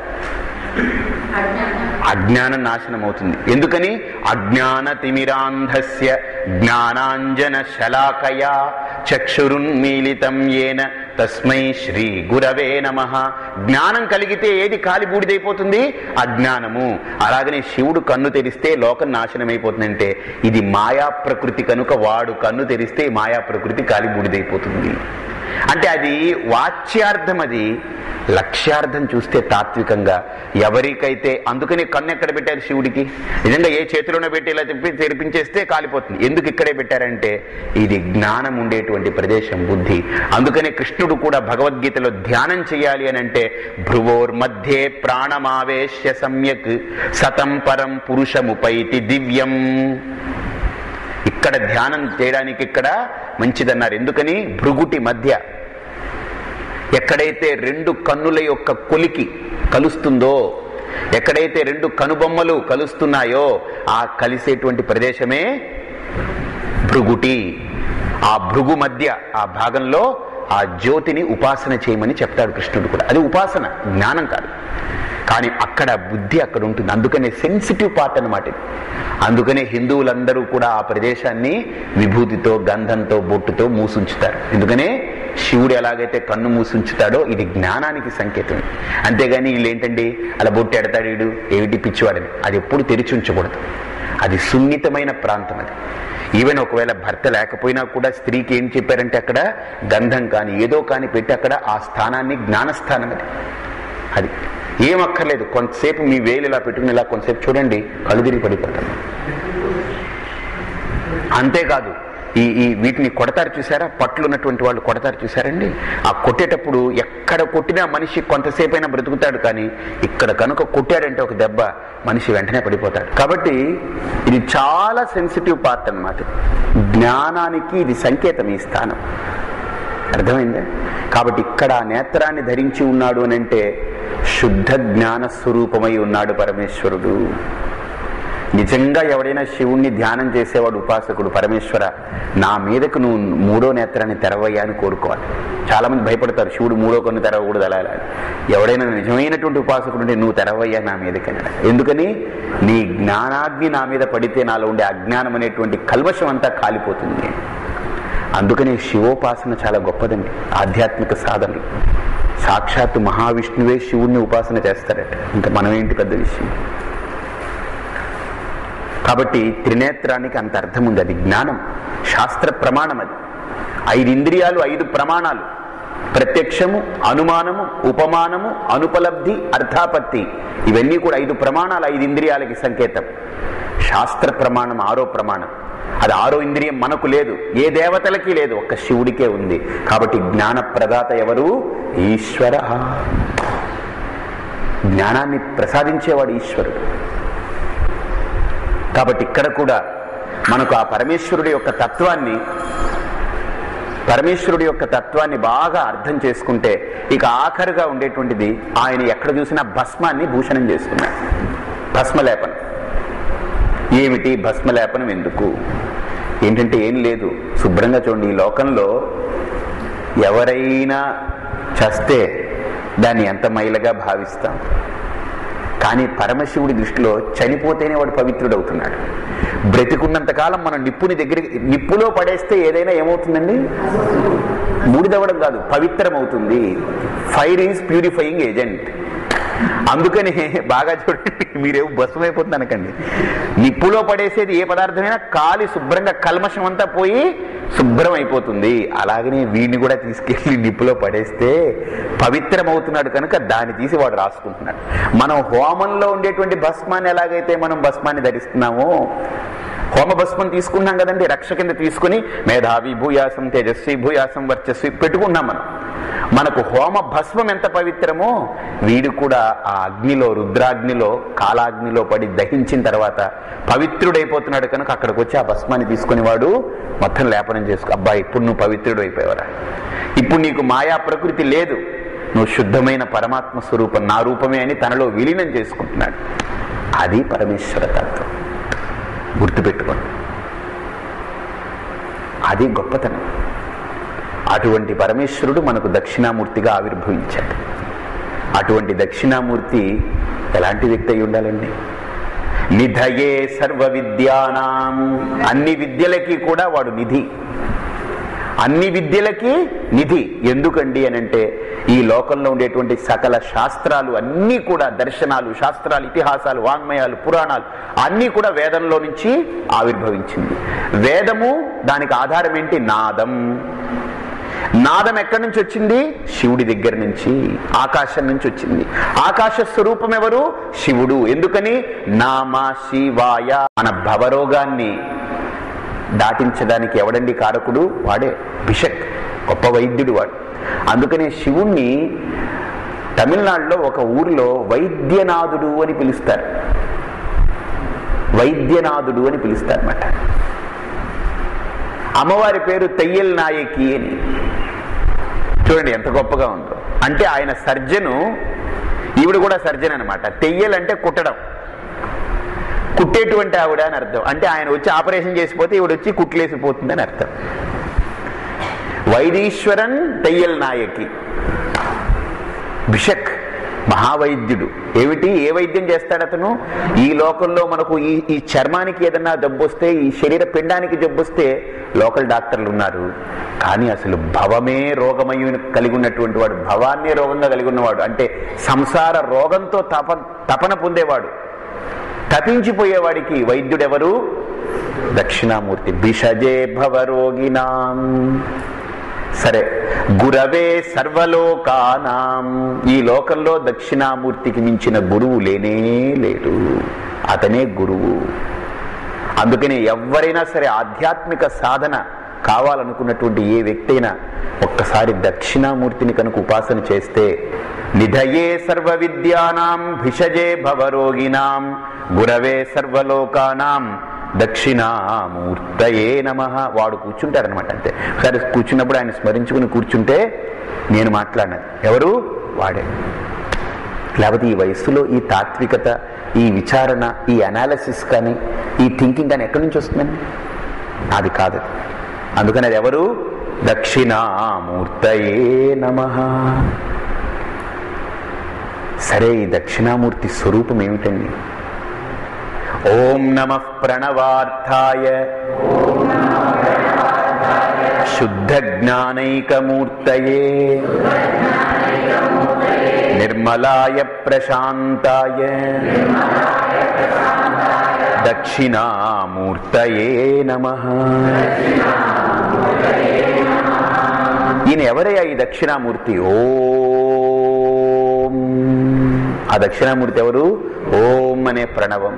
అజ్ఞానం నాశనం అవుతుంది ఎందుకని అజ్ఞాన తిమిరాంధస్య జ్ఞానాంజన శలాకయా చక్షురున్మీలితం ఏన తస్మై శ్రీ గురవే నమ జ్ఞానం కలిగితే ఏది కాలి బూడిదైపోతుంది అజ్ఞానము అలాగనే శివుడు కన్ను తెరిస్తే లోకం నాశనమైపోతుందంటే ఇది మాయా ప్రకృతి కనుక వాడు కన్ను తెరిస్తే మాయా ప్రకృతి కాలి బూడిదైపోతుంది అంటే అది వాచ్యార్థం అది లక్ష్యార్థం చూస్తే తాత్వికంగా ఎవరికైతే అందుకని కన్ను ఎక్కడ పెట్టారు శివుడికి నిజంగా ఏ చేతిలోనే పెట్టి ఇలా తిప్పి తెరిపించేస్తే కాలిపోతుంది ఎందుకు ఇక్కడే పెట్టారంటే ఇది జ్ఞానం ఉండేటువంటి ప్రదేశం బుద్ధి అందుకనే కృష్ణుడు కూడా భగవద్గీతలో ధ్యానం చేయాలి అని అంటే భ్రువోర్ మధ్యే ప్రాణమావేశ్య సమ్యక్ సతం పరం పురుషముపైతి దివ్యం ఇక్కడ ధ్యానం చేయడానికి ఇక్కడ మంచిదన్నారు ఎందుకని భృగుటి మధ్య ఎక్కడైతే రెండు కన్నుల యొక్క కొలికి కలుస్తుందో ఎక్కడైతే రెండు కనుబొమ్మలు కలుస్తున్నాయో ఆ కలిసేటువంటి ప్రదేశమే భృగుటి ఆ భృగు మధ్య ఆ భాగంలో ఆ జ్యోతిని ఉపాసన చేయమని చెప్తాడు కృష్ణుడు కూడా అది ఉపాసన జ్ఞానం కాదు కానీ అక్కడ బుద్ధి అక్కడ ఉంటుంది అందుకనే సెన్సిటివ్ పార్ట్ అనమాట ఇది అందుకనే హిందువులందరూ కూడా ఆ ప్రదేశాన్ని విభూతితో గంధంతో బొట్టుతో మూసుంచుతారు ఎందుకనే శివుడు ఎలాగైతే కన్ను మూసుంచుతాడో ఇది జ్ఞానానికి సంకేతం అంతేగాని వీళ్ళు ఏంటండి అలా బొట్టు ఎడతాడు వీడు ఏమిటి పిచ్చివాడని అది ఎప్పుడు తెరిచి ఉంచకూడదు అది సున్నితమైన ప్రాంతం అది ఈవెన్ ఒకవేళ భర్త లేకపోయినా కూడా స్త్రీకి ఏం చెప్పారంటే అక్కడ గంధం కానీ ఏదో కానీ పెట్టి అక్కడ ఆ స్థానాన్ని జ్ఞానస్థానం అది అది ఏం అక్కర్లేదు కొంతసేపు మీ వేలు ఇలా పెట్టుకుని ఇలా కొంతసేపు చూడండి కళ్ళు తిరిగి పడిపోతాను అంతేకాదు ఈ ఈ వీటిని కొడతారు చూసారా పట్లు ఉన్నటువంటి వాళ్ళు కొడతారు చూసారండి ఆ కొట్టేటప్పుడు ఎక్కడ కొట్టినా మనిషి కొంతసేపు అయినా బ్రతుకుతాడు కానీ ఇక్కడ కనుక కొట్టాడంటే ఒక దెబ్బ మనిషి వెంటనే పడిపోతాడు కాబట్టి ఇది చాలా సెన్సిటివ్ పార్ట్ అన్నమాట జ్ఞానానికి ఇది సంకేతం ఈ స్థానం అర్థమైందా కాబట్టి ఇక్కడ ఆ నేత్రాన్ని ధరించి ఉన్నాడు అని అంటే శుద్ధ జ్ఞాన స్వరూపమై ఉన్నాడు పరమేశ్వరుడు నిజంగా ఎవడైనా శివుణ్ణి ధ్యానం చేసేవాడు ఉపాసకుడు పరమేశ్వర నా మీదకు నువ్వు మూడో నేత్రాన్ని తెరవయ్యా అని కోరుకోవాలి చాలా మంది భయపడతారు శివుడు మూడో కన్ను తెరవకూడదు అలా అలా అని. ఎవడైనా నిజమైనటువంటి ఉపాసకుడు ఉంటే నువ్వు తెరవయ్యా నా మీదకి అన్నాడు. ఎందుకని నీ జ్ఞానాగ్ని నా మీద పడితే నాలో ఉండే అజ్ఞానం అనేటువంటి కల్మషం అంతా కాలిపోతుంది అందుకనే శివోపాసన చాలా గొప్పదండి ఆధ్యాత్మిక సాధనలు సాక్షాత్తు మహావిష్ణువే శివుణ్ణి ఉపాసన చేస్తారట ఇంకా మనం ఏంటి పెద్ద విషయం కాబట్టి త్రినేత్రానికి అంత అర్థం ఉంది అది జ్ఞానం శాస్త్ర ప్రమాణం అది ఐదు ఇంద్రియాలు ఐదు ప్రమాణాలు ప్రత్యక్షము అనుమానము ఉపమానము అనుపలబ్ధి అర్థాపత్తి ఇవన్నీ కూడా ఐదు ప్రమాణాలు ఐదు ఇంద్రియాలకి సంకేతం శాస్త్ర ప్రమాణం ఆరో ప్రమాణం అది ఆరో ఇంద్రియం మనకు లేదు ఏ దేవతలకి లేదు ఒక్క శివుడికే ఉంది కాబట్టి జ్ఞాన ప్రదాత ఎవరు ఈశ్వర జ్ఞానాన్ని ప్రసాదించేవాడు ఈశ్వరుడు కాబట్టి ఇక్కడ కూడా మనకు ఆ పరమేశ్వరుడి యొక్క తత్వాన్ని పరమేశ్వరుడి యొక్క తత్వాన్ని బాగా అర్థం చేసుకుంటే ఇక ఆఖరుగా ఉండేటువంటిది ఆయన ఎక్కడ చూసినా భస్మాన్ని భూషణం చేసుకున్నాడు భస్మలేపనం ఏమిటి భస్మలేపనం ఎందుకు ఏంటంటే ఏం లేదు శుభ్రంగా చూడండి ఈ లోకంలో ఎవరైనా చస్తే దాన్ని ఎంత మైలగా భావిస్తాం కానీ పరమశివుడి దృష్టిలో చనిపోతేనే వాడు పవిత్రుడవుతున్నాడు బ్రతికున్నంత కాలం మనం నిప్పుని దగ్గర నిప్పులో పడేస్తే ఏదైనా ఏమవుతుందండి బూడిదవ్వడం కాదు పవిత్రం అవుతుంది ఫైర్ ఈజ్ ప్యూరిఫైయింగ్ ఏజెంట్ అందుకని బాగా చూడండి మీరేమో భస్మం అయిపోతుంది అనకండి నిప్పులో పడేసేది ఏ పదార్థమైనా కాలి శుభ్రంగా కల్మషం అంతా పోయి శుభ్రం అయిపోతుంది అలాగనే వీడిని కూడా తీసుకెళ్లి నిప్పులో పడేస్తే పవిత్రం అవుతున్నాడు కనుక దాన్ని తీసి వాడు రాసుకుంటున్నాడు మనం హోమంలో ఉండేటువంటి భస్మాన్ని ఎలాగైతే మనం భస్మాన్ని ధరిస్తున్నామో హోమ భస్మం తీసుకున్నాం కదండి రక్ష కింద తీసుకుని మేధావి భూయాసం తేజస్వి భూయాసం వర్చస్వి పెట్టుకున్నాం మనం మనకు హోమ భస్మం ఎంత పవిత్రమో వీడు కూడా ఆ అగ్నిలో రుద్రాగ్నిలో కాలాగ్నిలో పడి దహించిన తర్వాత పవిత్రుడైపోతున్నాడు కనుక అక్కడికి వచ్చి ఆ భస్మాన్ని తీసుకుని వాడు మొత్తం లేపనం చేసుకో అబ్బా ఇప్పుడు నువ్వు పవిత్రుడు అయిపోయావరా ఇప్పుడు నీకు మాయా ప్రకృతి లేదు నువ్వు శుద్ధమైన పరమాత్మ స్వరూపం నా రూపమే అని తనలో విలీనం చేసుకుంటున్నాడు అది పరమేశ్వర తత్వం గుర్తుపెట్టుకోండి అది గొప్పతనం అటువంటి పరమేశ్వరుడు మనకు దక్షిణామూర్తిగా ఆవిర్భవించాడు అటువంటి దక్షిణామూర్తి ఎలాంటి వ్యక్తి అయి ఉండాలండి నిధయే సర్వ విద్యానాం అన్ని విద్యలకి కూడా వాడు నిధి అన్ని విద్యలకి నిధి ఎందుకండి అని అంటే ఈ లోకంలో ఉండేటువంటి సకల శాస్త్రాలు అన్నీ కూడా దర్శనాలు శాస్త్రాలు ఇతిహాసాలు వాంగ్మయాలు పురాణాలు అన్నీ కూడా వేదంలో నుంచి ఆవిర్భవించింది వేదము దానికి ఆధారం ఏంటి నాదం నాదం ఎక్కడి నుంచి వచ్చింది శివుడి దగ్గర నుంచి ఆకాశం నుంచి వచ్చింది ఆకాశ స్వరూపం ఎవరు శివుడు ఎందుకని నామ శివాయ మన భవరోగాన్ని దాటించడానికి ఎవడండి కారకుడు వాడే బిషక్ గొప్ప వైద్యుడు వాడు అందుకనే శివుణ్ణి తమిళనాడులో ఒక ఊరిలో వైద్యనాథుడు అని పిలుస్తారు వైద్యనాథుడు అని పిలుస్తారన్నమాట అమ్మవారి పేరు తెయ్యల్ నాయకి అని చూడండి ఎంత గొప్పగా ఉందో అంటే ఆయన సర్జను ఈవిడ కూడా సర్జన్ అనమాట తెయ్యల్ అంటే కుట్టడం కుట్టేటువంటి ఆవిడ అని అర్థం అంటే ఆయన వచ్చి ఆపరేషన్ చేసిపోతే ఈవిడ వచ్చి కుట్లేసిపోతుంది అని అర్థం వైదీశ్వరన్ తెయ్యల్ నాయకి బిషక్ మహావైద్యుడు ఏమిటి ఏ వైద్యం చేస్తాడు అతను ఈ లోకంలో మనకు ఈ ఈ చర్మానికి ఏదన్నా జబ్బు వస్తే ఈ శరీర పిండానికి జబ్బు వస్తే లోకల్ డాక్టర్లు ఉన్నారు కానీ అసలు భవమే రోగమై కలిగి ఉన్నటువంటి వాడు భవాన్నే రోగంగా కలిగి ఉన్నవాడు అంటే సంసార రోగంతో తప తపన పొందేవాడు తపించిపోయేవాడికి వైద్యుడెవరు దక్షిణామూర్తి బిషజే భవరోగినాం సరే గురవే సర్వలోకానాం ఈ లోకంలో దక్షిణామూర్తికి మించిన గురువు లేనే లేడు అతనే గురువు అందుకనే ఎవరైనా సరే ఆధ్యాత్మిక సాధన కావాలనుకున్నటువంటి ఏ వ్యక్తి అయినా ఒక్కసారి దక్షిణామూర్తిని కనుక ఉపాసన చేస్తే నిధయే సర్వ విద్యానాం భిషజే భవరోగినాం గురవే సర్వలోకానాం దక్షిణామూర్తయే నమ వాడు కూర్చుంటారనమాట అంతే సరే కూర్చున్నప్పుడు ఆయన స్మరించుకుని కూర్చుంటే నేను మాట్లాడినది ఎవరు వాడే లేకపోతే ఈ వయస్సులో ఈ తాత్వికత ఈ విచారణ ఈ అనాలిసిస్ కానీ ఈ థింకింగ్ కానీ ఎక్కడి నుంచి వస్తుందండి అది కాదు అందుకని అది ఎవరు దక్షిణామూర్తయే నమ సరే ఈ దక్షిణామూర్తి స్వరూపం ఏమిటండి ఓం నమ ప్రణవార్థాయ శుద్ధ జ్ఞానైకమూర్తయే నిర్మలాయ ప్రశాంతాయ దక్షిణామూర్తయే నమ ఈయన ఎవరయ్యా ఈ దక్షిణామూర్తి ఓం ఆ దక్షిణామూర్తి ఎవరు ఓం అనే ప్రణవం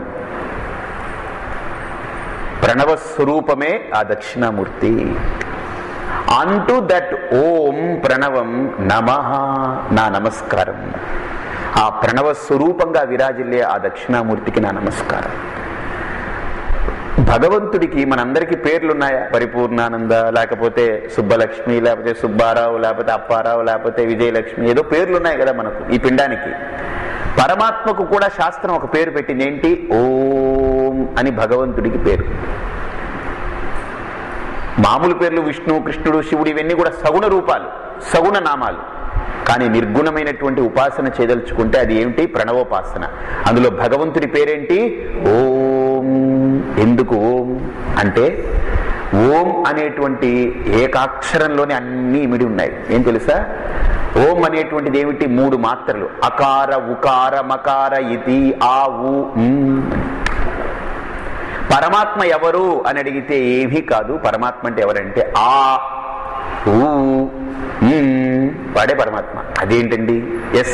ప్రణవ స్వరూపమే ఆ దక్షిణామూర్తి అంటూ దట్ ఓం ప్రణవం నమ నా నమస్కారం ఆ ప్రణవ స్వరూపంగా విరాజిల్లే ఆ దక్షిణామూర్తికి నా నమస్కారం భగవంతుడికి మనందరికీ పేర్లున్నాయా పరిపూర్ణానంద లేకపోతే సుబ్బలక్ష్మి లేకపోతే సుబ్బారావు లేకపోతే అప్పారావు లేకపోతే విజయలక్ష్మి ఏదో పేర్లున్నాయి కదా మనకు ఈ పిండానికి పరమాత్మకు కూడా శాస్త్రం ఒక పేరు పెట్టింది ఏంటి ఓం అని భగవంతుడికి పేరు మామూలు పేర్లు విష్ణు కృష్ణుడు శివుడు ఇవన్నీ కూడా సగుణ రూపాలు సగుణ నామాలు కానీ నిర్గుణమైనటువంటి ఉపాసన చేయదలుచుకుంటే అది ఏమిటి ప్రణవోపాసన అందులో భగవంతుడి పేరేంటి ఓం ఎందుకు ఓం అంటే ఓం అనేటువంటి ఏకాక్షరంలోనే అన్ని ఇమిడి ఉన్నాయి ఏం తెలుసా ఓం అనేటువంటిది ఏమిటి మూడు మాత్రలు అకార ఉకార మకార ఇతి ఆ ఉ ఉమ్. పరమాత్మ ఎవరు అని అడిగితే ఏమీ కాదు పరమాత్మ అంటే ఎవరంటే ఆ ఊ ఉమ్, వాడే పరమాత్మ అదేంటండి ఎస్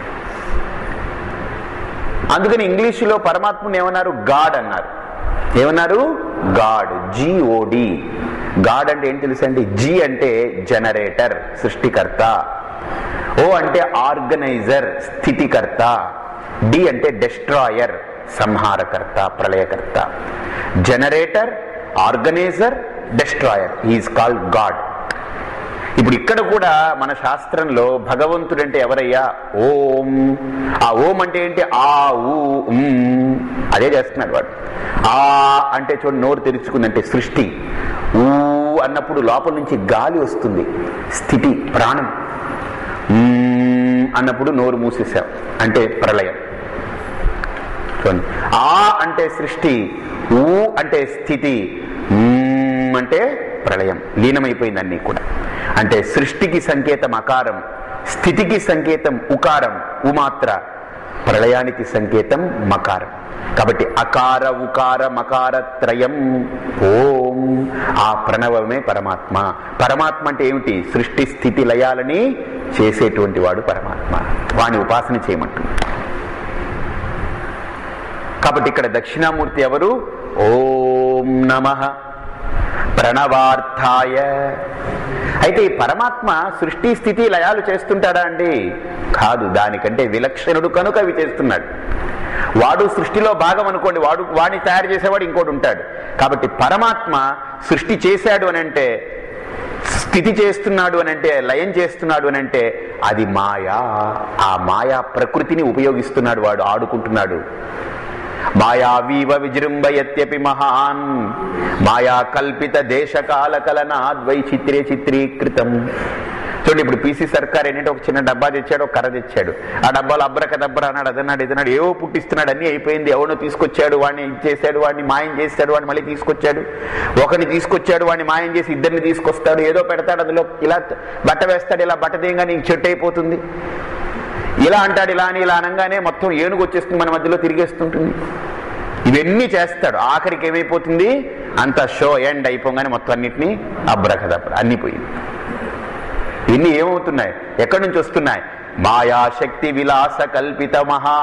అందుకని ఇంగ్లీషులో పరమాత్మని ఏమన్నారు గాడ్ అన్నారు ఏమన్నారు గాడ్ జిఓడి గాడ్ అంటే ఏం తెలుసండి జి అంటే జనరేటర్ సృష్టికర్త ఓ అంటే ఆర్గనైజర్ స్థితికర్త డి అంటే డెస్ట్రాయర్ సంహారకర్త ప్రళయకర్త generator organiser destroyer is called God ఇప్పుడు ఇక్కడ కూడా మన శాస్త్రంలో భగవంతుడు అంటే ఎవరయ్యా ఓం ఆ ఓం అంటే ఏంటి ఆ ఊ ఉమ్, అదే చేస్తున్నాడు వాడు ఆ అంటే చూడండి నోరు తెరుచుకుందంటే సృష్టి ఊ అన్నప్పుడు లోపల నుంచి గాలి వస్తుంది స్థితి ప్రాణం ఉమ్ అన్నప్పుడు నోరు మూసేసాం అంటే ప్రళయం చూడండి ఆ అంటే సృష్టి ఊ అంటే స్థితి ఉమ్ అంటే ప్రళయం లీనమైపోయింది అన్ని కూడా అంటే సృష్టికి సంకేతం అకారం స్థితికి సంకేతం ఉకారం ఉమాత్ర ప్రళయానికి సంకేతం మకారం కాబట్టి అకార ఉకార మకార త్రయం ఓం ఆ ప్రణవమే పరమాత్మ పరమాత్మ అంటే ఏమిటి సృష్టి స్థితి లయాలని చేసేటువంటి వాడు పరమాత్మ వాని ఉపాసన చేయమంటుంది కాబట్టి ఇక్కడ దక్షిణామూర్తి ఎవరు ఓం నమ ప్రణవార్థాయ అయితే ఈ పరమాత్మ సృష్టి స్థితి లయాలు చేస్తుంటాడా అండి కాదు దానికంటే విలక్షణుడు కనుక అవి చేస్తున్నాడు వాడు సృష్టిలో భాగం అనుకోండి వాడు వాడిని తయారు చేసేవాడు ఇంకోటి ఉంటాడు కాబట్టి పరమాత్మ సృష్టి చేశాడు అని అంటే స్థితి చేస్తున్నాడు అని అంటే లయం చేస్తున్నాడు అని అంటే అది మాయా ఆ మాయా ప్రకృతిని ఉపయోగిస్తున్నాడు వాడు ఆడుకుంటున్నాడు మాయావీవ విజృంభయత్యపి మహాన్ మాయా కల్పిత దేశకాల కలనాద్వై చిత్రే చిత్రీకృతం చూడండి ఇప్పుడు పీసీ సర్కార్ ఏంటంటే ఒక చిన్న డబ్బా తెచ్చాడు ఒక కర్ర తెచ్చాడు ఆ డబ్బాలో అబ్రక దబ్బర అన్నాడు అదన్నాడు ఇదన్నాడు ఏవో పుట్టిస్తున్నాడు అన్ని అయిపోయింది ఎవడో తీసుకొచ్చాడు వాడిని ఇది చేశాడు వాడిని మాయం చేశాడు వాడిని మళ్ళీ తీసుకొచ్చాడు ఒకరిని తీసుకొచ్చాడు వాడిని మాయం చేసి ఇద్దరిని తీసుకొస్తాడు ఏదో పెడతాడు అందులో ఇలా బట్ట వేస్తాడు ఇలా బట్ట తీయంగా నీకు చెట్టు అయిపోతుంది ఇలా అంటాడు ఇలా అని ఇలా అనగానే మొత్తం ఏనుగు వచ్చేస్తుంది మన మధ్యలో తిరిగేస్తుంటుంది ఇవన్నీ చేస్తాడు ఆఖరికి ఏమైపోతుంది అంత షో ఎండ్ అయిపోగానే మొత్తం అన్నిటినీ అబ్రకదబ్ర అన్ని పోయింది ఇవన్నీ ఏమవుతున్నాయి ఎక్కడి నుంచి వస్తున్నాయి మాయాశక్తి విలాస కల్పిత మహా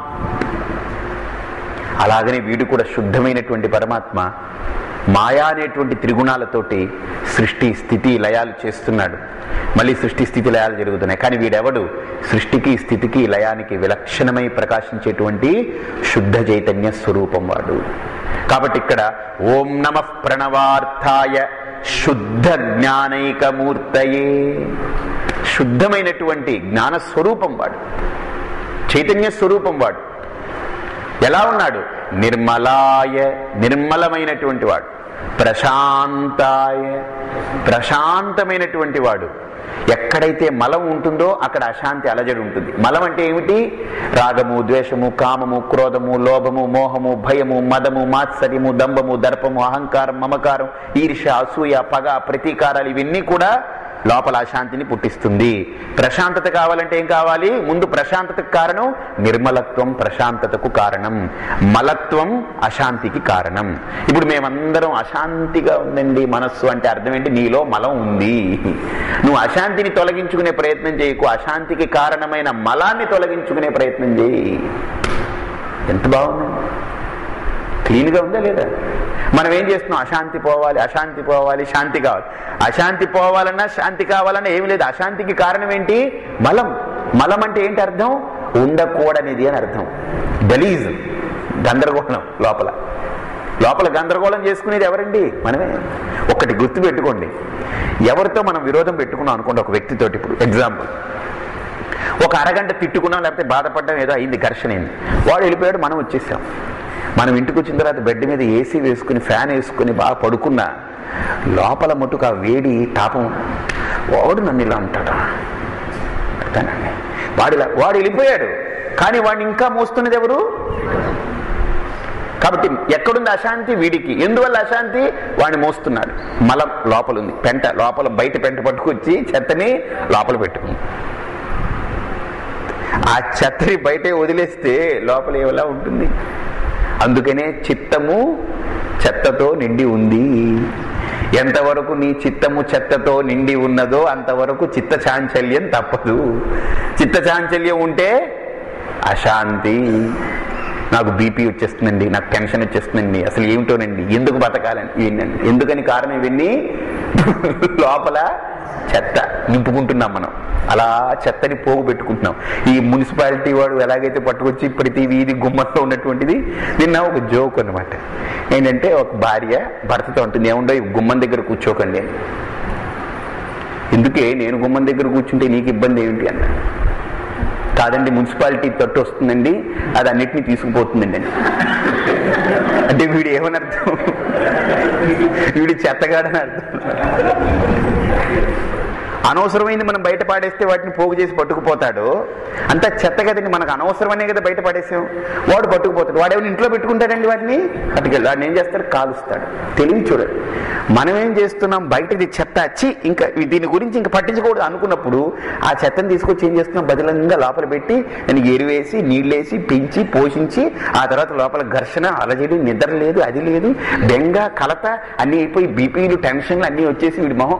అలాగనే వీడు కూడా శుద్ధమైనటువంటి పరమాత్మ మాయా అనేటువంటి త్రిగుణాలతోటి సృష్టి స్థితి లయాలు చేస్తున్నాడు మళ్ళీ సృష్టి స్థితి లయాలు జరుగుతున్నాయి కానీ వీడెవడు సృష్టికి స్థితికి లయానికి విలక్షణమై ప్రకాశించేటువంటి శుద్ధ చైతన్య స్వరూపం వాడు కాబట్టి ఇక్కడ ఓం నమ ప్రణవార్థాయ శుద్ధ జ్ఞానైకమూర్తయే శుద్ధమైనటువంటి జ్ఞాన స్వరూపం వాడు చైతన్య స్వరూపం వాడు ఎలా ఉన్నాడు నిర్మలాయ నిర్మలమైనటువంటి వాడు ప్రశాంతాయ ప్రశాంతమైనటువంటి వాడు ఎక్కడైతే మలం ఉంటుందో అక్కడ అశాంతి అలజడి ఉంటుంది మలం అంటే ఏమిటి రాగము ద్వేషము కామము క్రోధము లోభము మోహము భయము మదము మాత్సర్యము దంభము దర్పము అహంకారం మమకారం ఈర్ష అసూయ పగ ప్రతీకారాలు ఇవన్నీ కూడా లోపల అశాంతిని పుట్టిస్తుంది ప్రశాంతత కావాలంటే ఏం కావాలి ముందు ప్రశాంతతకు కారణం నిర్మలత్వం ప్రశాంతతకు కారణం మలత్వం అశాంతికి కారణం ఇప్పుడు మేమందరం అశాంతిగా ఉందండి మనస్సు అంటే అర్థం ఏంటి నీలో మలం ఉంది నువ్వు అశాంతిని తొలగించుకునే ప్రయత్నం చేయకు అశాంతికి కారణమైన మలాన్ని తొలగించుకునే ప్రయత్నం చేయి ఎంత బాగుందండి క్లీన్గా ఉందా లేదా మనం ఏం చేస్తున్నాం అశాంతి పోవాలి అశాంతి పోవాలి శాంతి కావాలి అశాంతి పోవాలన్నా శాంతి కావాలన్నా ఏమి లేదు అశాంతికి కారణం ఏంటి మలం మలం అంటే ఏంటి అర్థం ఉండకూడనిది అని అర్థం గలీజ్ గందరగోళం లోపల లోపల గందరగోళం చేసుకునేది ఎవరండి మనమే ఒక్కటి గుర్తు పెట్టుకోండి ఎవరితో మనం విరోధం పెట్టుకున్నాం అనుకోండి ఒక వ్యక్తితోటి ఇప్పుడు ఎగ్జాంపుల్ ఒక అరగంట తిట్టుకున్నాం లేకపోతే బాధపడ్డం ఏదో అయింది ఘర్షణ అయింది వాడు వెళ్ళిపోయాడు మనం వచ్చేసాం మనం ఇంటికి వచ్చిన తర్వాత బెడ్ మీద ఏసీ వేసుకుని ఫ్యాన్ వేసుకుని బాగా పడుకున్నా లోపల మటుకు ఆ వేడి తాపం వాడు నన్ను ఇలా అంటాడా అర్థానండి వాడు ఇలా వాడు వెళ్ళిపోయాడు కానీ వాడిని ఇంకా మోస్తున్నది ఎవరు కాబట్టి ఎక్కడుంది అశాంతి వీడికి ఎందువల్ల అశాంతి వాడిని మోస్తున్నాడు మలం లోపల ఉంది పెంట లోపల బయట పెంట పట్టుకొచ్చి చెత్తని లోపల పెట్టుకుంది ఆ చెత్తని బయటే వదిలేస్తే లోపల ఏవలా ఉంటుంది అందుకనే చిత్తము చెత్తతో నిండి ఉంది ఎంతవరకు నీ చిత్తము చెత్తతో నిండి ఉన్నదో అంతవరకు చిత్త చాంచల్యం తప్పదు చిత్త చాంచల్యం ఉంటే అశాంతి నాకు బీపీ వచ్చేస్తుందండి నాకు టెన్షన్ వచ్చేస్తుందండి అసలు ఏమిటోనండి ఎందుకు బతకాలని ఇవన్నీ ఎందుకని కారణం ఇవన్నీ లోపల చెత్త నింపుకుంటున్నాం మనం అలా చెత్తని పోగు పెట్టుకుంటున్నాం ఈ మున్సిపాలిటీ వాడు ఎలాగైతే పట్టుకొచ్చి ప్రతి వీధి గుమ్మంలో ఉన్నటువంటిది నిన్న ఒక జోక్ అనమాట ఏంటంటే ఒక భార్య భర్తతో ఉంటుంది ఏముండో ఈ గుమ్మం దగ్గర కూర్చోకండి అని ఎందుకే నేను గుమ్మం దగ్గర కూర్చుంటే నీకు ఇబ్బంది ఏమిటి అన్న కాదండి మున్సిపాలిటీ తట్టు వస్తుందండి అది అన్నిటినీ తీసుకుపోతుందండి అని అంటే వీడు ఏమని అర్థం వీడు చెత్తగాడని అర్థం అనవసరమైంది మనం బయట పాడేస్తే వాటిని పోగు చేసి పట్టుకుపోతాడో అంత చెత్త కదండి మనకు అనవసరమనే కదా బయట పడేసాం వాడు పట్టుకుపోతాడు వాడు ఏమైనా ఇంట్లో పెట్టుకుంటాడండి వాటిని పట్టుకెళ్ళి వాడిని ఏం చేస్తాడు కాలుస్తాడు తెలివి చూడండి మనం ఏం చేస్తున్నాం బయటది చెత్త వచ్చి ఇంకా దీని గురించి ఇంకా పట్టించకూడదు అనుకున్నప్పుడు ఆ చెత్తని తీసుకొచ్చి ఏం చేస్తున్నాం బదిలంగా లోపల పెట్టి దానికి ఎరువేసి నీళ్ళేసి పెంచి పోషించి ఆ తర్వాత లోపల ఘర్షణ అలజడి నిద్ర లేదు అది లేదు బెంగ కలత అన్నీ అయిపోయి బీపీలు టెన్షన్లు అన్నీ వచ్చేసి వీడి మొహం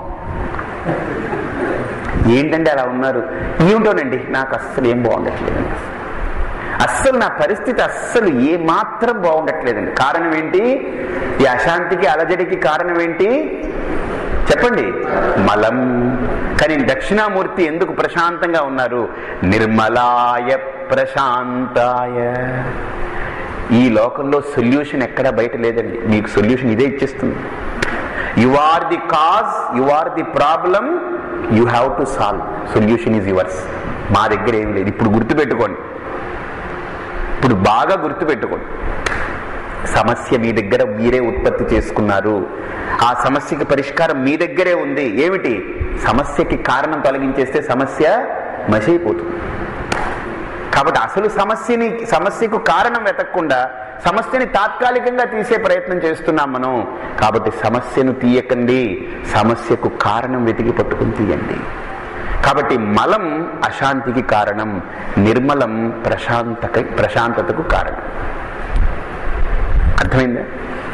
ఏంటంటే అలా ఉన్నారు ఏమిటోనండి నాకు అస్సలు ఏం బాగుండట్లేదండి అస్సలు నా పరిస్థితి అస్సలు ఏ మాత్రం బాగుండట్లేదండి కారణం ఏంటి ఈ అశాంతికి అలజడికి కారణం ఏంటి చెప్పండి మలం కానీ దక్షిణామూర్తి ఎందుకు ప్రశాంతంగా ఉన్నారు నిర్మలాయ ప్రశాంతాయ ఈ లోకంలో సొల్యూషన్ ఎక్కడా బయట లేదండి మీకు సొల్యూషన్ ఇదే ఇచ్చేస్తుంది you are the cause you are the problem you have to solve solution is yours మా దగ్గర ఏం లేదు ఇప్పుడు గుర్తుపెట్టుకోండి ఇప్పుడు బాగా గుర్తుపెట్టుకోండి సమస్య మీ దగ్గర మీరే ఉత్పత్తి చేసుకున్నారు ఆ సమస్యకి పరిష్కారం మీ దగ్గరే ఉంది ఏమిటి సమస్యకి కారణం తొలగించేస్తే సమస్య మసైపోతుంది కాబట్టి అసలు సమస్యని సమస్యకు కారణం వెతకకుండా సమస్యని తాత్కాలికంగా తీసే ప్రయత్నం చేస్తున్నాం మనం కాబట్టి సమస్యను తీయకండి సమస్యకు కారణం వెతికి పట్టుకుని తీయండి కాబట్టి మలం అశాంతికి కారణం నిర్మలం ప్రశాంతక ప్రశాంతతకు కారణం అర్థమైందా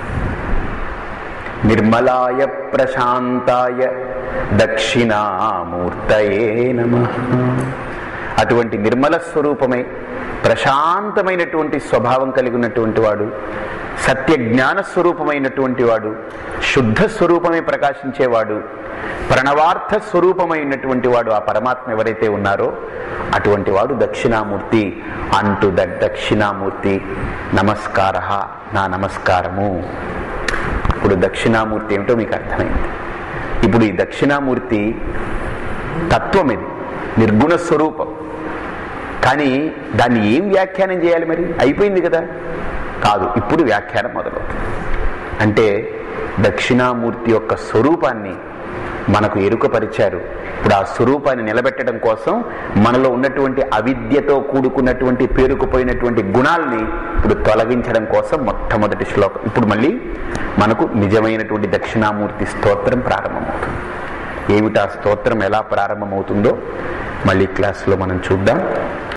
నిర్మలాయ ప్రశాంతాయ దక్షిణామూర్తయే నమ అటువంటి నిర్మల స్వరూపమై ప్రశాంతమైనటువంటి స్వభావం కలిగి ఉన్నటువంటి వాడు సత్య జ్ఞాన స్వరూపమైనటువంటి వాడు శుద్ధ స్వరూపమే ప్రకాశించేవాడు ప్రణవార్థ స్వరూపమైనటువంటి వాడు ఆ పరమాత్మ ఎవరైతే ఉన్నారో అటువంటి వాడు దక్షిణామూర్తి అంటూ దట్ దక్షిణామూర్తి నమస్కార నా నమస్కారము ఇప్పుడు దక్షిణామూర్తి ఏమిటో మీకు అర్థమైంది ఇప్పుడు ఈ దక్షిణామూర్తి తత్వం ఇది నిర్గుణ స్వరూపం కానీ దాన్ని ఏం వ్యాఖ్యానం చేయాలి మరి అయిపోయింది కదా కాదు ఇప్పుడు వ్యాఖ్యానం మొదలవుతుంది అంటే దక్షిణామూర్తి యొక్క స్వరూపాన్ని మనకు ఎరుకపరిచారు ఇప్పుడు ఆ స్వరూపాన్ని నిలబెట్టడం కోసం మనలో ఉన్నటువంటి అవిద్యతో కూడుకున్నటువంటి పేరుకుపోయినటువంటి గుణాల్ని ఇప్పుడు తొలగించడం కోసం మొట్టమొదటి శ్లోకం ఇప్పుడు మళ్ళీ మనకు నిజమైనటువంటి దక్షిణామూర్తి స్తోత్రం ప్రారంభమవుతుంది ఏమిటా స్తోత్రం ఎలా ప్రారంభమవుతుందో మళ్ళీ క్లాస్లో మనం చూద్దాం